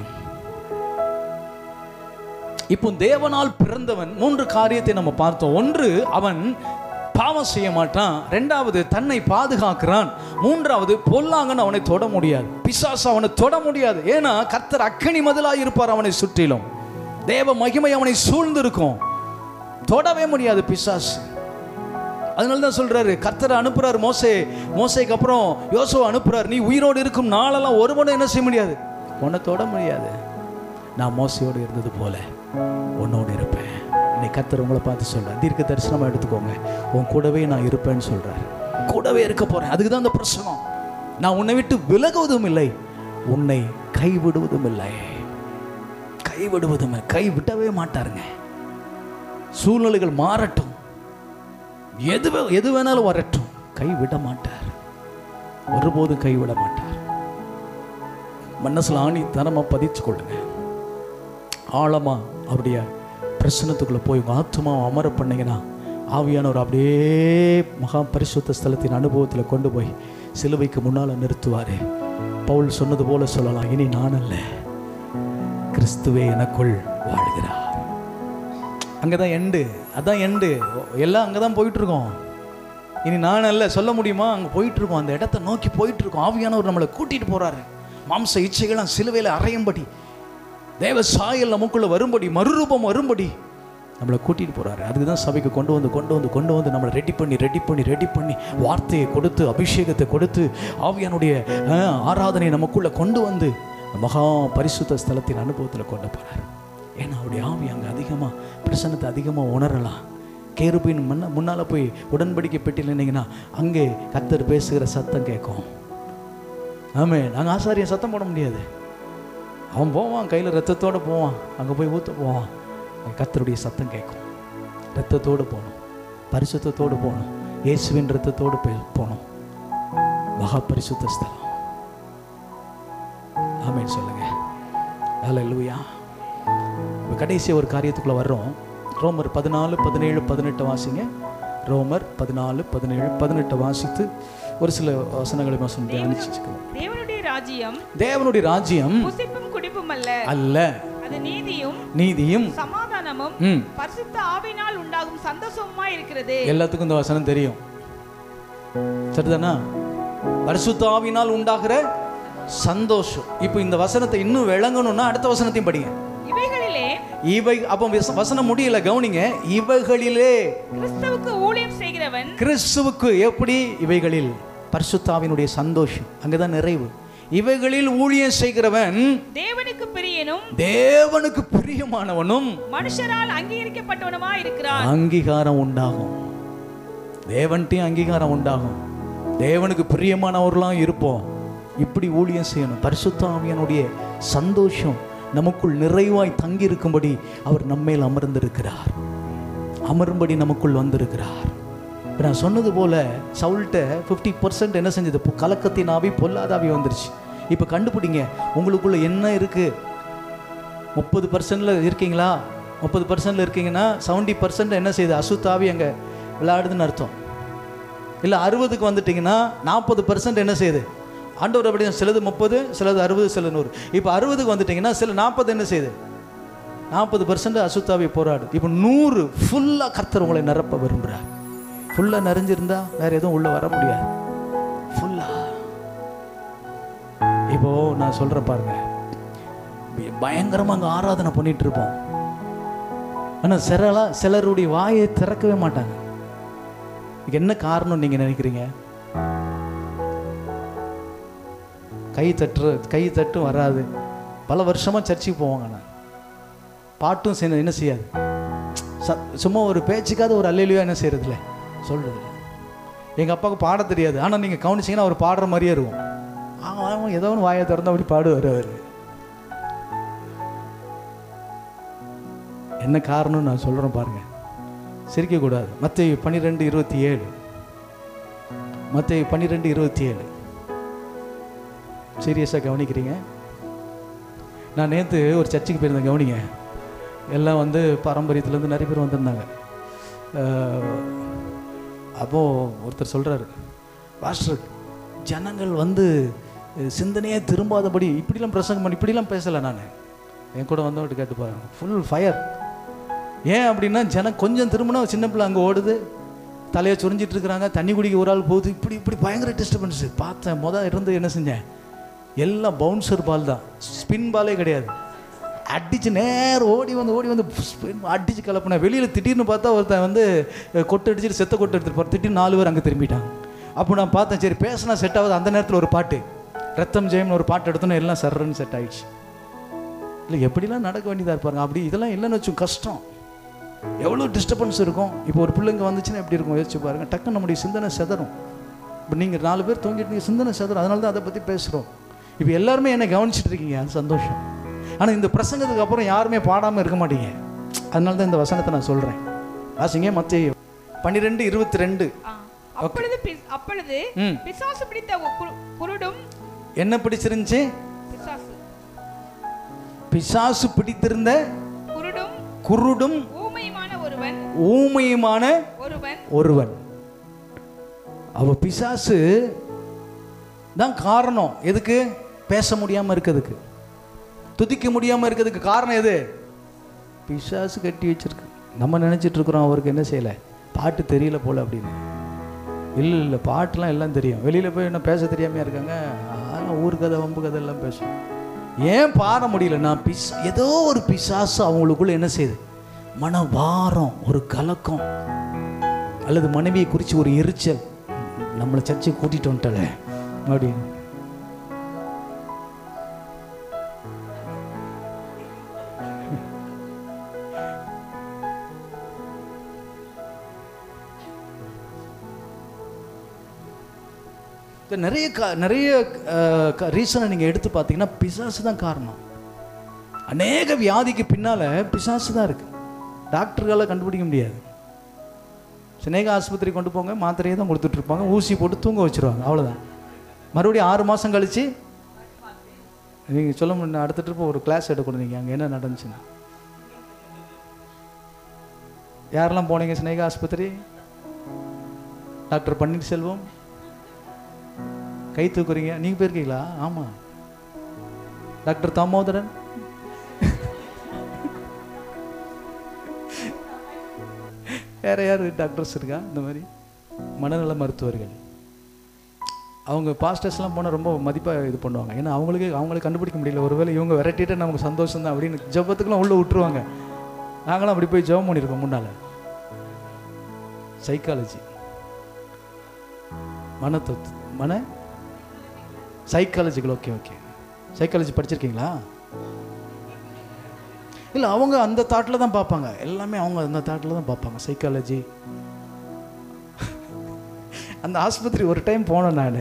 இப்போ தேவனால் பிறந்தவன் மூன்று காரியத்தை நம்ம பார்த்தோம் ஒன்று அவன் பாவம் செய்ய மாட்டான் ரெண்டாவது தன்னை பாதுகாக்கிறான் மூன்றாவது பொல்லாங்கன்னு அவனை தொட முடியாது பிசாசு அவனை தொட முடியாது ஏன்னா கர்த்தர் அக்கனி மதிலாக இருப்பார் அவனை சுற்றிலும் தேவ மகிமை அவனை சூழ்ந்திருக்கும் தொடவே முடியாது பிசாசு அதனால தான் சொல்றாரு கர்த்தரை அனுப்புறாரு மோசே மோசேக்கு அப்புறம் யோசுவா அனுப்புறாரு நீ உயிரோடு இருக்கும் நாளெல்லாம் ஒருவனும் என்ன செய்ய முடியாது உன்னை தொட முடியாது நான் மோசையோடு இருந்தது போல உன்னோடு இருப்பேன் இன்னைக்கு கர்த்தர் உங்களை பார்த்து சொல்றார் தீர்க்க தரிசனமா எடுத்துக்கோங்க உன் கூடவே நான் இருப்பேன்னு சொல்றார் கூடவே இருக்க போறேன் அதுக்கு தான் அந்த பிரசனம் நான் உன்னை விட்டு விலகுவதும் இல்லை உன்னை கைவிடுவதும் இல்லை கைவிடுவதும் இல்லை. கை விடவே மாட்டாருங்க சூழ்நிலைகள் மாறட்டும் எது வே- எது வேணாலும் வரட்டும் கைவிட மாட்டார் ஒருபோதும் கைவிட மாட்டார் மனசுல ஆணி தனமா பதிச்சு கொள்ளுங்க ஆழமா அவருடைய பிரசனத்துக்குள்ள போய் உங்க ஆத்மாவை அமர பண்ணீங்கன்னா ஆவியானவர் அப்படியே மகா பரிசுத்த ஸ்தலத்தின் அனுபவத்தில் கொண்டு போய் சிலுவைக்கு முன்னால நிறுத்துவாரு பவுல் சொன்னது போல சொல்லலாம் இனி நான் அல்ல கிறிஸ்துவே எனக்குள் வாழ்கிறார் அங்கே தான் எண்டு அதான் எண்டு எல்லாம் அங்கே தான் போயிட்டுருக்கோம் இனி நான் அல்ல சொல்ல முடியுமா அங்கே போயிட்டுருக்கோம் அந்த இடத்த நோக்கி போயிட்டுருக்கோம் ஆவியானவர் நம்மளை கூட்டிகிட்டு போகிறாரு மாம்ச இச்சைகள்லாம் சிலுவையில் அறையும்படி தேவ சாயல் நமக்குள்ளே வரும்படி மறுரூபம் வரும்படி நம்மளை கூட்டிகிட்டு போகிறாரு அதுக்கு தான் சபைக்கு கொண்டு வந்து கொண்டு வந்து கொண்டு வந்து நம்மளை ரெடி பண்ணி ரெடி பண்ணி ரெடி பண்ணி வார்த்தையை கொடுத்து அபிஷேகத்தை கொடுத்து ஆவியானுடைய அஹ், ஆராதனையை நமக்குள்ளே கொண்டு வந்து மகா பரிசுத்த ஸ்தலத்தின் அனுபவத்தில் கொண்டு போகிறார் ஏன்னா அவருடைய ஆவி அங்கே அதிகமாக பிரசன்னத்தை அதிகமாக உணரலாம் கேருபின் முன்ன முன்னால் போய் உடன்படிக்கை பெட்டியில் நின்னீங்கன்னா அங்கே கத்தர் பேசுகிற சத்தம் கேட்கும் ஆமே நாங்கள் ஆசாரியன் சத்தம் போட முடியாது அவன் போவான் கையில் ரத்தத்தோடு போவான் அங்கே போய் ஊற்ற போவான் அங்க கர்த்தருடைய சத்தம் கேட்கும் ரத்தத்தோடு போகணும் பரிசுத்தத்தோடு போகணும் இயேசுவின் ரத்தத்தோடு போய் போகணும் மகா பரிசுத்த ஸ்தலம் ஆமேன்னு சொல்லுங்க ஹalleluya இப்போ கடைசி ஒரு காரியத்துக்குள்ள வர்றோம் ரோமர் பதினாலு பதினேழு பதினெட்டு வாசிங்க ரோமர் பதினாலு பதினேழு பதினெட்டு வாசித்து ஒரு சில வசனங்களை வசனம் தியானிச்சுக்கலாம் தேவனுடைய ராஜ்யம் தேவனுடைய ராஜ்யம் புசிப்பும் குடிப்பும் அல்ல அல்ல அது நீதியும் நீதியும் சமாதானமும் ம் பரிசுத்த ஆவினால் உண்டாகும் சந்தோஷமா இருக்கிறது எல்லாத்துக்கும் இந்த வசனம் தெரியும் சரிதானா பரிசுத்த ஆவியினால் உண்டாகிற சந்தோஷம் இப்போ இந்த வசனத்தை இன்னும் விளங்கணும்னா அடுத்த வசனத்தையும் படிங்க இவைகளிலே இவை அப்போ வச- வசனம் முடியல கவனிங்க இவைகளிலே கிறிஸ்துவுக்கு ஊழியம் செய்கிறவன் கிறிஸ்துவுக்கு எப்படி இவைகளில் பரிசுத்தாவினுடைய சந்தோஷம் அங்கதான் நிறைவு இவைகளில் ஊழியம் செய்கிறவன் தேவனுக்கு பிரியனும் தேவனுக்கு பிரியமானவனும் மனுஷரால் அங்கீகரிக்கப்பட்டவனுமா இருக்கிறான் அங்கீகாரம் உண்டாகும் தேவன்ட்டையும் அங்கீகாரம் உண்டாகும் தேவனுக்கு பிரியமானவர்களாம் இருப்போம் இப்படி ஊழியம் செய்யணும் பரிசுத்த ஆவியனுடைய சந்தோஷம் நமக்குள் நிறைவாய் தங்கி இருக்கும்படி அவர் நம்மேல் அமர்ந்திருக்கிறார் அமரும்படி நமக்குள் வந்திருக்கிறார் இப்போ நான் சொன்னது போல சவுல்கிட்ட ஃபிஃப்டி பர்சன்ட் என்ன செஞ்சது இப்போ கலக்கத்தின் ஆவி பொல்லாத ஆவி வந்துருச்சு இப்போ கண்டுபிடிங்க உங்களுக்குள்ள என்ன இருக்குது முப்பது பர்சன்டில் இருக்கீங்களா முப்பது பர்சன்டில் இருக்கீங்கன்னா செவன்ட்டி பர்சன்ட் என்ன செய்யுது அசுத்தாவி அங்கே விளையாடுதுன்னு அர்த்தம் இல்லை அறுபதுக்கு வந்துட்டிங்கன்னா நாற்பது பர்சன்ட் என்ன செய்யுது ஆண்டவர் அப்படி சிலது முப்பது சிலது அறுபது சில நூறு இப்போ அறுபதுக்கு வந்துட்டிங்கன்னா சில நாற்பது என்ன செய்யுது நாற்பது பர்சன்ட் அசுத்தாவி போராடு இப்போ நூறு ஃபுல்லாக கர்த்தர் உங்களை நிரப்ப விரும்புகிறார் ஃபுல்லாக நிறைஞ்சிருந்தா வேற எதுவும் உள்ளே வர முடியாது ஃபுல்லாக இப்போ நான் சொல்கிறேன் பாருங்க பயங்கரமாக அங்கே ஆராதனை பண்ணிட்டு இருப்போம் ஆனால் சிலரா சிலருடைய வாயை திறக்கவே மாட்டாங்க இதுக்கு என்ன காரணம் நீங்கள் நினைக்கிறீங்க கை தட்டுற கை தட்டும் வராது பல வருஷமாக சர்ச்சுக்கு போவாங்க நான் பாட்டும் செய்ய என்ன செய்யாது ச- சும்மா ஒரு பேச்சுக்காவது ஒரு அல்லையிலையோ என்ன செய்யறதில்ல சொல்றது எங்கள் அப்பாவுக்கு பாட தெரியாது ஆனால் நீங்கள் கவனிச்சீங்கன்னா அவர் பாடுற மாதிரியே இருக்கும் ஆமாம் ஆமாம் ஏதோ ஒன்று வாயை திறந்து அப்படி பாடுவார் அவர் என்ன காரணம்னு நான் சொல்கிறேன் பாருங்க சிரிக்கக்கூடாது மத்திய பன்னிரெண்டு இருபத்தி ஏழு மத்திய பன்னிரெண்டு இருபத்தி ஏழு சீரியஸாக கவனிக்கிறீங்க நான் நேற்று ஒரு சர்ச்சுக்கு போயிருந்தேன் கவனிங்க எல்லாம் வந்து பாரம்பரியத்துலேருந்து நிறைய பேர் வந்திருந்தாங்க அப்போது ஒருத்தர் சொல்கிறாரு பாஸ்டர் ஜனங்கள் வந்து அஹ், சிந்தனையே திரும்பாதபடி இப்படிலாம் பிரசங்கம் பண்ணி இப்படிலாம் பேசலை நான் என் கூட வந்தவர்கிட்ட கேட்டு பாருங்க ஃபுல் ஃபயர் ஏன் அப்படின்னா ஜனம் கொஞ்சம் திரும்பினா சின்ன பிள்ளை அங்கே ஓடுது தலையை சொரிஞ்சிட்டு இருக்கிறாங்க தண்ணி குடிக்க ஒரு ஆள் போகுது இப்படி இப்படி பயங்கர டிஸ்டர்பன்ஸு பார்த்தேன் மொதல் இருந்து என்ன செஞ்சேன் எல்லாம் பவுன்சர் பால் தான் ஸ்பின் பாலே கிடையாது அடிச்சு நேரம் ஓடி வந்து ஓடி வந்து spin அடிச்சு கலப்புனேன் வெளியில் திடீர்னு பார்த்தா ஒருத்தன் வந்து அஹ், கொட்டு அடிச்சுட்டு செத்த கொட்டு எடுத்துட்டு போகிற திடீர்னு நாலு பேர் அங்கே திரும்பிட்டாங்க அப்போ நான் பார்த்தேன் சரி பேசினா செட் ஆகுது அந்த நேரத்தில் ஒரு பாட்டு ரத்தம் ஜெயம்னு ஒரு பாட்டு எடுத்தோன்னே எல்லாம் சர்றன்னு செட் ஆயிடுச்சு இல்லை எப்படிலாம் நடக்க வேண்டியதாக இருப்பாருங்க அப்படி இதெல்லாம் இல்லைன்னு வச்சும் கஷ்டம் எவ்வளோ டிஸ்டர்பன்ஸ் இருக்கும் இப்போ ஒரு பிள்ளைங்க வந்துச்சுன்னா எப்படி இருக்கும் யோசிச்சு பாருங்க டக்குன்னு நம்முடைய சிந்தனை செதறும் இப்போ நீங்கள் நாலு பேர் தூங்கிட்டு சிந்தனை செதறும் அதனால தான் அதை பற்றி பேசுகிறோம் இப்போ எல்லாருமே என்னை கவனிச்சிட்டு இருக்கீங்க அது சந்தோஷம் ஆனால் இந்த பிரசங்கத்துக்கு அப்புறம் யாருமே பாடாமல் இருக்க மாட்டீங்க அதனால தான் இந்த வசனத்தை நான் சொல்கிறேன் வாசிங்க மத்திய பன்னிரெண்டு இருபத்தி ரெண்டு ஆ. அப்பொழுது பி- அப்பொழுது ம். பிசாசு பிடித்த ஒரு குரு- குருடும் என்ன பிடிச்சிருந்துச்சு பிசாசு பிசாசு பிடித்திருந்த குருடும் குருடும் ஊமையுமான ஒருவன் ஊமையுமான ஒருவன் ஒருவன் அவ பிசாசு தான் காரணம் எதுக்கு பேச முடியாம இருக்கிறதுக்கு துதிக்க முடியாம இருக்கிறதுக்கு காரணம் எது பிசாசு கட்டி வச்சிருக்கு நம்ம நினைச்சிட்டு இருக்கிறோம் அவருக்கு என்ன செய்யல பாட்டு தெரியல போல அப்படின்னு இல்லை இல்லை பாட்டுலாம் எல்லாம் தெரியும் வெளியில் போய் என்ன பேச தெரியாமையா இருக்காங்க அதெல்லாம் ஊர் கதை வம்பு கதை எல்லாம் பேசும் ஏன் பாட முடியல நான் பிஸ் ஏதோ ஒரு பிசாசு அவங்களுக்குள்ள என்ன செய்யுது மன வாரம் ஒரு கலக்கம் அல்லது மனைவியை குறித்து ஒரு எரிச்சல் நம்மளை சர்ச்சை கூட்டிட்டு வந்துட்டல அப்படின்னு இது நிறைய கா- நிறைய ரீசனை நீங்கள் எடுத்து பார்த்தீங்கன்னா பிசாசு தான் காரணம் அநேக வியாதிக்கு பின்னால் பிசாசு தான் இருக்கு டாக்டர்களால் கண்டுபிடிக்க முடியாது சினேக ஆஸ்பத்திரி கொண்டு போங்க மாத்திரையை தான் கொடுத்துட்டு இருப்பாங்க ஊசி போட்டு தூங்க வச்சிருவாங்க அவ்வளோதான் மறுபடியும் ஆறு மாதம் கழிச்சு நீங்கள் சொல்ல முடியும் அடுத்த ட்ரிப்பு ஒரு கிளாஸ் எடுக்கணும் நீங்கள் அங்கே என்ன நடந்துச்சுன்னு யாரெல்லாம் போனீங்க சினேக ஆஸ்பத்திரி டாக்டர் பன்னீர்செல்வம் கை தூக்குறீங்க நீங்கள் போயிருக்கீங்களா ஆமாம் டாக்டர் தாமோதரன் வேற யார் டாக்டர்ஸ் இருக்கா இந்த மாதிரி மனநல மருத்துவர்கள் அவங்க பாஸ்டர்ஸ்லாம் போனால் ரொம்ப மதிப்பாக இது பண்ணுவாங்க ஏன்னா அவங்களுக்கு அவங்களுக்கு கண்டுபிடிக்க முடியல ஒருவேளை இவங்க விரட்டிட்டு நமக்கு சந்தோஷம் தான் அப்படின்னு ஜபத்துக்குலாம் உள்ளே விட்டுருவாங்க நாங்களாம் அப்படி போய் ஜெபம் பண்ணியிருக்கோம் முன்னால் சைக்காலஜி மனத்தத்து மன சைக்காலஜிக்கல் ஓகே ஓகே சைக்காலஜி படிச்சிருக்கீங்களா இல்லை அவங்க அந்த தாட்டில் தான் பார்ப்பாங்க எல்லாமே அவங்க அந்த தாட்டில் தான் பார்ப்பாங்க சைக்காலஜி அந்த ஆஸ்பத்திரி ஒரு டைம் போனேன் நான்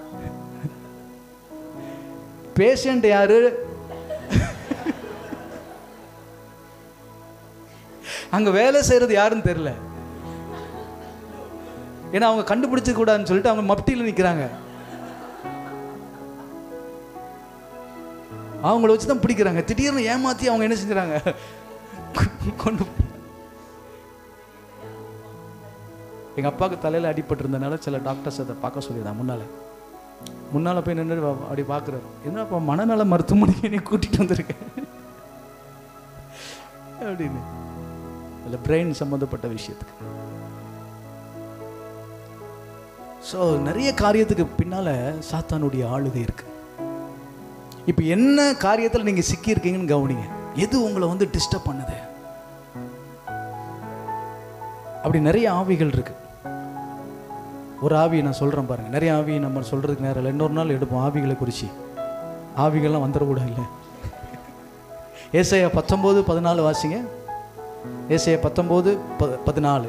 பேஷண்ட் யாரு அங்க வேலை செய்யறது யாருன்னு தெரியல ஏன்னா அவங்க கண்டுபிடிச்ச கூடாதுன்னு சொல்லிட்டு அவங்க மப்டியில் நிற்கிறாங்க அவங்கள வச்சு தான் பிடிக்கிறாங்க திடீர்னு ஏமாத்தி அவங்க என்ன செஞ்சுறாங்க கொண்டு போய் எங்கள் அப்பாவுக்கு தலையில் அடிபட்டிருந்தனால சில டாக்டர்ஸ் அதை பார்க்க சொல்லியிருந்தாங்க முன்னால் முன்னால் போய் நின்று அப்படி பார்க்குறாரு என்னப்பா மனநல மருத்துவமனைக்கு நீ கூட்டிகிட்டு வந்திருக்கேன் அப்படின்னு இல்லை பிரெயின் சம்மந்தப்பட்ட விஷயத்துக்கு ஸோ நிறைய காரியத்துக்கு பின்னால் சாத்தானுடைய ஆளுகை இருக்கு இப்போ என்ன காரியத்தில் நீங்கள் சிக்கியிருக்கீங்கன்னு கவனிங்க எது உங்களை வந்து டிஸ்டர்ப் பண்ணுது அப்படி நிறைய ஆவிகள் இருக்கு ஒரு ஆவியை நான் சொல்கிறேன் பாருங்க நிறைய ஆவி நம்ம சொல்கிறதுக்கு நேரம் இல்லை இன்னொரு நாள் எடுப்போம் ஆவிகளை குறித்து ஆவிகள்லாம் வந்துடக்கூட இல்லை ஏசையா பத்தொம்போது பதினாலு வாசிங்க ஏசையா பத்தொம்போது ப பதினாலு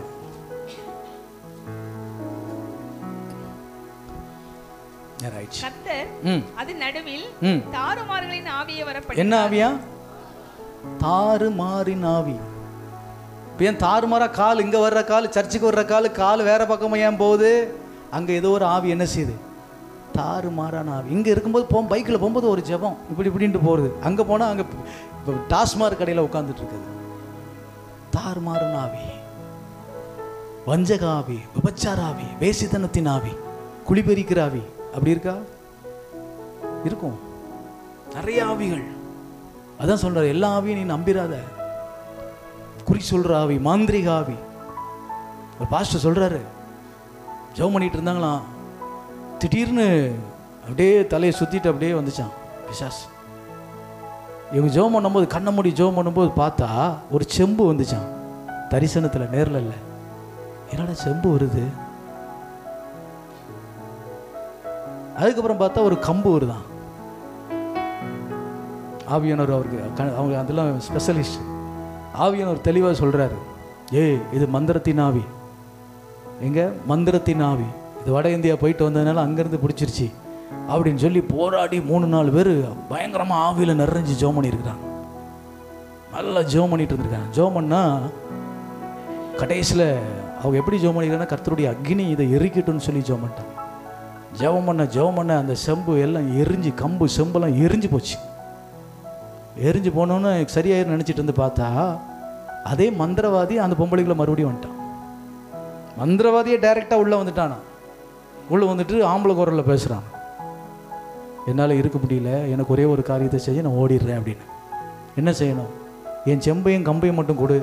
நேரம் ஆயிடுச்சு கர்த்தர் ம் அது நடுவில் ம் தாறுமாறுகளின் ஆவியை வரப்படி என்ன ஆவியா தாறுமாறின் ஆவி இப்போ ஏன் தாறுமாறா கால் இங்கே வர்ற கால் சர்ச்சுக்கு வர்ற கால் கால் வேற பக்கமாக ஏன் போகுது அங்கே ஏதோ ஒரு ஆவி என்ன செய்யுது தாறுமாறான ஆவி இங்கே இருக்கும்போது போ பைக்கில் போகும்போது ஒரு ஜெபம் இப்படி இப்படின்ட்டு போகிறது அங்கே போனால் அங்கே இப்போ டாஸ்மாக் கடையில் உட்காந்துட்டு இருக்குது தாறுமாறான ஆவி வஞ்சக ஆவி விபச்சார ஆவி வேசித்தனத்தின் ஆவி குளிபெரிக்கிற ஆவி அப்படி இருக்கா இருக்கும் நிறைய ஆவிகள் அதான் சொல்றாரு எல்லா ஆவியும் நீ நம்பிராத குறி சொல்ற ஆவி மாந்திரிக ஆவி ஒரு பாஸ்டர் சொல்றாரு ஜெபம் பண்ணிட்டு இருந்தாங்களாம் திடீர்னு அப்படியே தலையை சுற்றிட்டு அப்படியே வந்துச்சான் பிசாஸ் இவங்க ஜெபம் பண்ணும்போது கண்ணை மூடி ஜெபம் பண்ணும்போது பார்த்தா ஒரு செம்பு வந்துச்சான் தரிசனத்தில் நேரில் இல்லை என்னடா செம்பு வருது அதுக்கப்புறம் பார்த்தா ஒரு கம்பு வருதான் ஆவியானவர் அவருக்கு க- அவங்க அதெல்லாம் ஸ்பெஷலிஸ்ட் ஆவியானவர் தெளிவாக சொல்கிறாரு ஏய் இது மந்திரத்தின் ஆவி எங்க மந்திரத்தின் ஆவி இது வட இந்தியா போயிட்டு வந்ததுனால அங்கேருந்து பிடிச்சிருச்சு அப்படின்னு சொல்லி போராடி மூணு நாலு பேர் பயங்கரமாக ஆவியில் நிறைஞ்சு ஜோம் பண்ணியிருக்கிறாங்க நல்லா ஜோம் பண்ணிட்டு இருந்திருக்காங்க ஜோம் பண்ணா கடைசியில் அவங்க எப்படி ஜோம் பண்ணிக்கிறாங்கன்னா கர்த்தருடைய அக்னி இதை எரிக்கட்டும்னு சொல்லி ஜோம் பண்ணிட்டாங்க ஜெபம் பண்ண ஜெபம் பண்ண அந்த செம்பு எல்லாம் எரிஞ்சு கம்பு செம்பெல்லாம் எரிஞ்சு போச்சு எரிஞ்சு போனோன்னு சரியாயிரு நினச்சிட்டு இருந்து பார்த்தா அதே மந்திரவாதி அந்த பொம்பளைக்குள்ள மறுபடியும் வந்துட்டான் மந்திரவாதியே டைரெக்டாக உள்ளே வந்துட்டானா உள்ளே வந்துட்டு ஆம்பளை குரலில் பேசுகிறான் என்னால் இருக்க முடியல எனக்கு ஒரே ஒரு காரியத்தை செய்ய நான் ஓடிடுறேன் அப்படின்னு என்ன செய்யணும் என் செம்பையும் கம்பையும் மட்டும் கொடு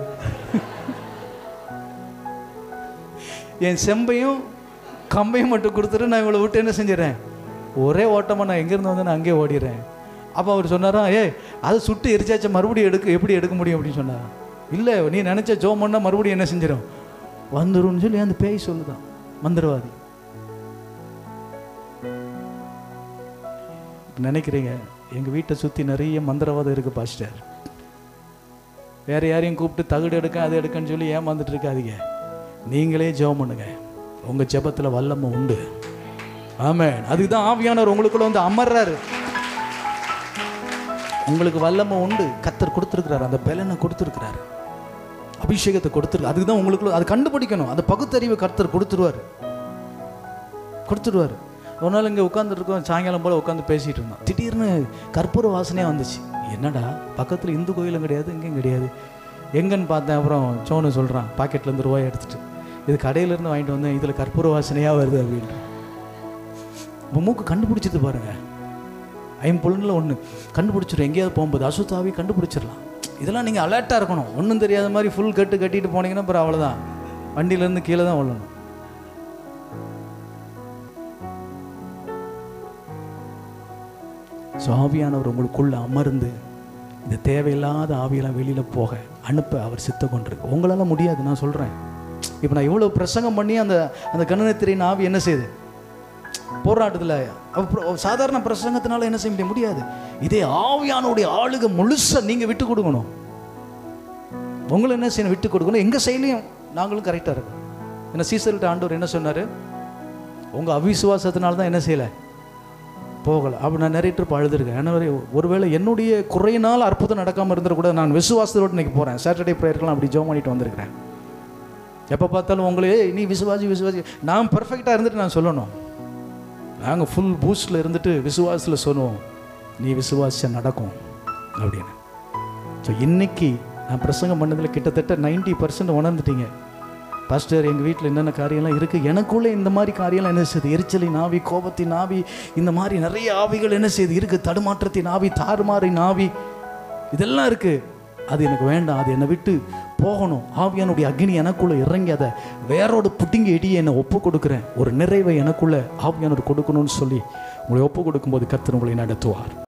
என் செம்பையும் கம்பையும் மட்டும் கொடுத்துட்டு நான் இவளை விட்டு என்ன செஞ்சிடறேன் ஒரே ஓட்டமாக நான் எங்கேருந்து வந்து நான் அங்கேயே ஓடிடுறேன் அப்போ அவர் சொன்னாரா ஏய் அதை சுட்டு எரிச்சாச்ச மறுபடியும் எடுக்க எப்படி எடுக்க முடியும் அப்படின்னு சொன்னாரா இல்லை நீ நினச்ச ஜோம் பண்ணால் மறுபடியும் என்ன செஞ்சிடும் வந்துரும்னு சொல்லி அந்த பேய் சொல்லுதான் மந்திரவாதி நினைக்கிறீங்க எங்கள் வீட்டை சுற்றி நிறைய மந்திரவாதம் இருக்குது பாஸ்டர் வேற யாரையும் கூப்பிட்டு தகுடு எடுக்க அது எடுக்கன்னு சொல்லி ஏமாந்துட்டு இருக்காதீங்க நீங்களே ஜெபம் பண்ணுங்க உங்கள் ஜெபத்தில் வல்லமை உண்டு ஆமென் அதுக்கு தான் ஆவியானவர் உங்களுக்குள்ள வந்து அமர்றாரு உங்களுக்கு வல்லமை உண்டு கத்தர் கொடுத்துருக்கிறாரு அந்த பலனை கொடுத்துருக்கிறாரு அபிஷேகத்தை கொடுத்துருக்கு அதுக்கு தான் உங்களுக்குள்ள அது கண்டுபிடிக்கணும் அந்த பகுத்தறிவை கர்த்தர் கொடுத்துருவார் கொடுத்துருவார் ஒரு நாள் இங்கே உட்காந்துருக்கோம் சாயங்காலம் போல் உட்காந்து பேசிகிட்டு இருந்தோம் திடீர்னு கற்பூர வாசனையாக வந்துச்சு என்னடா பக்கத்தில் இந்து கோயிலும் கிடையாது இங்கேயும் கிடையாது எங்கன்னு பார்த்தேன் அப்புறம் சோனு சொல்கிறான் பாக்கெட்லேருந்து ரூபாய் எடுத்துட்டு இது கடையிலேருந்து வாங்கிட்டு வந்தேன் இதில் கற்பூர வாசனையாக வருது அப்படின்ட்டு இப்போ மூக்கு கண்டுபிடிச்சது பாருங்க ஐம்பொழுங்கில் ஒன்று கண்டுபிடிச்சிடும் எங்கேயாவது போகும்போது அசுத்தாவி கண்டுபிடிச்சிடலாம் இதெல்லாம் நீங்கள் அலர்ட்டாக இருக்கணும் ஒன்றும் தெரியாத மாதிரி ஃபுல் கட்டு கட்டிட்டு போனீங்கன்னா அப்புறம் அவ்வளோதான் வண்டியிலேருந்து கீழே தான் விழணும் ஸோ ஆவியானவர் உங்களுக்குள்ள அமர்ந்து இந்த தேவையில்லாத ஆவியெல்லாம் வெளியில் போக அனுப்ப அவர் சித்த கொண்டிருக்கு உங்களால் முடியாது நான் சொல்கிறேன் இப்போ நான் இவ்வளோ பிரசங்கம் பண்ணி அந்த அந்த கண்ணனத்திரின் ஆவி என்ன செய்யுது போராட்டத்தில் அப்புறம் சாதாரண பிரசங்கத்தினால என்ன செய்ய முடிய முடியாது இதே ஆவியானுடைய ஆளுக முழுசாக நீங்கள் விட்டு கொடுக்கணும் உங்களை என்ன செய்யணும் விட்டு கொடுக்கணும் எங்கள் செயலையும் நாங்களும் கரெக்டாக இருக்கோம் ஏன்னா சீசர்கிட்ட ஆண்டவர் என்ன சொன்னார் உங்கள் அவிசுவாசத்தினால தான் என்ன செய்யலை போகலை அப்படி நான் நிறைய ட்ரிப் அழுதுருக்கேன் ஏன்னா ஒரு- ஒருவேளை என்னுடைய குறையினால் அற்புதம் நடக்காமல் இருந்துட கூட நான் விசுவாசத்தோடு இன்னைக்கு போகிறேன் சாட்டர்டே ப்ரேயர்க்கெலாம் அப்படி ஜோம் பண்ணிட்டு வந்திருக்கிறேன் எப்போ பார்த்தாலும் உங்களே "ஏய், நீ விசுவாசி விசுவாசி நான் பர்ஃபெக்டாக இருந்துட்டு நான் சொல்லணும் நாங்கள் ஃபுல் பூஸ்டில் இருந்துட்டு விசுவாசத்தில் சொல்லுவோம் நீ விசுவாசிச்சா நடக்கும் அப்படின்னு ஸோ இன்னைக்கு நான் பிரசங்கம் பண்ணதில் கிட்டத்தட்ட 90% பர்சன்ட் உணர்ந்துட்டீங்க பாஸ்டர் எங்கள் வீட்டில் என்னென்ன காரியம்லாம் இருக்குது எனக்குள்ளே இந்த மாதிரி காரியம்லாம் என்ன செய்யுது எரிச்சலின் ஆவி கோபத்தின் ஆவி இந்த மாதிரி நிறைய ஆவிகள் என்ன செய்யுது இருக்குது தடுமாற்றத்தின் ஆவி தாறுமாறின் ஆவி இதெல்லாம் இருக்குது அது எனக்கு வேண்டாம் அது என்னை விட்டு போகணும் ஆவியானுடைய அக்னி எனக்குள்ளே இறங்கி அதை வேரோடு புட்டிங்கி இடியை என்னை ஒப்பு கொடுக்குறேன் ஒரு நிறைவை எனக்குள்ளே ஆவியானவர் கொடுக்கணும்னு சொல்லி உங்களை ஒப்பு கொடுக்கும்போது கர்த்தர் உங்களை நடத்துவார்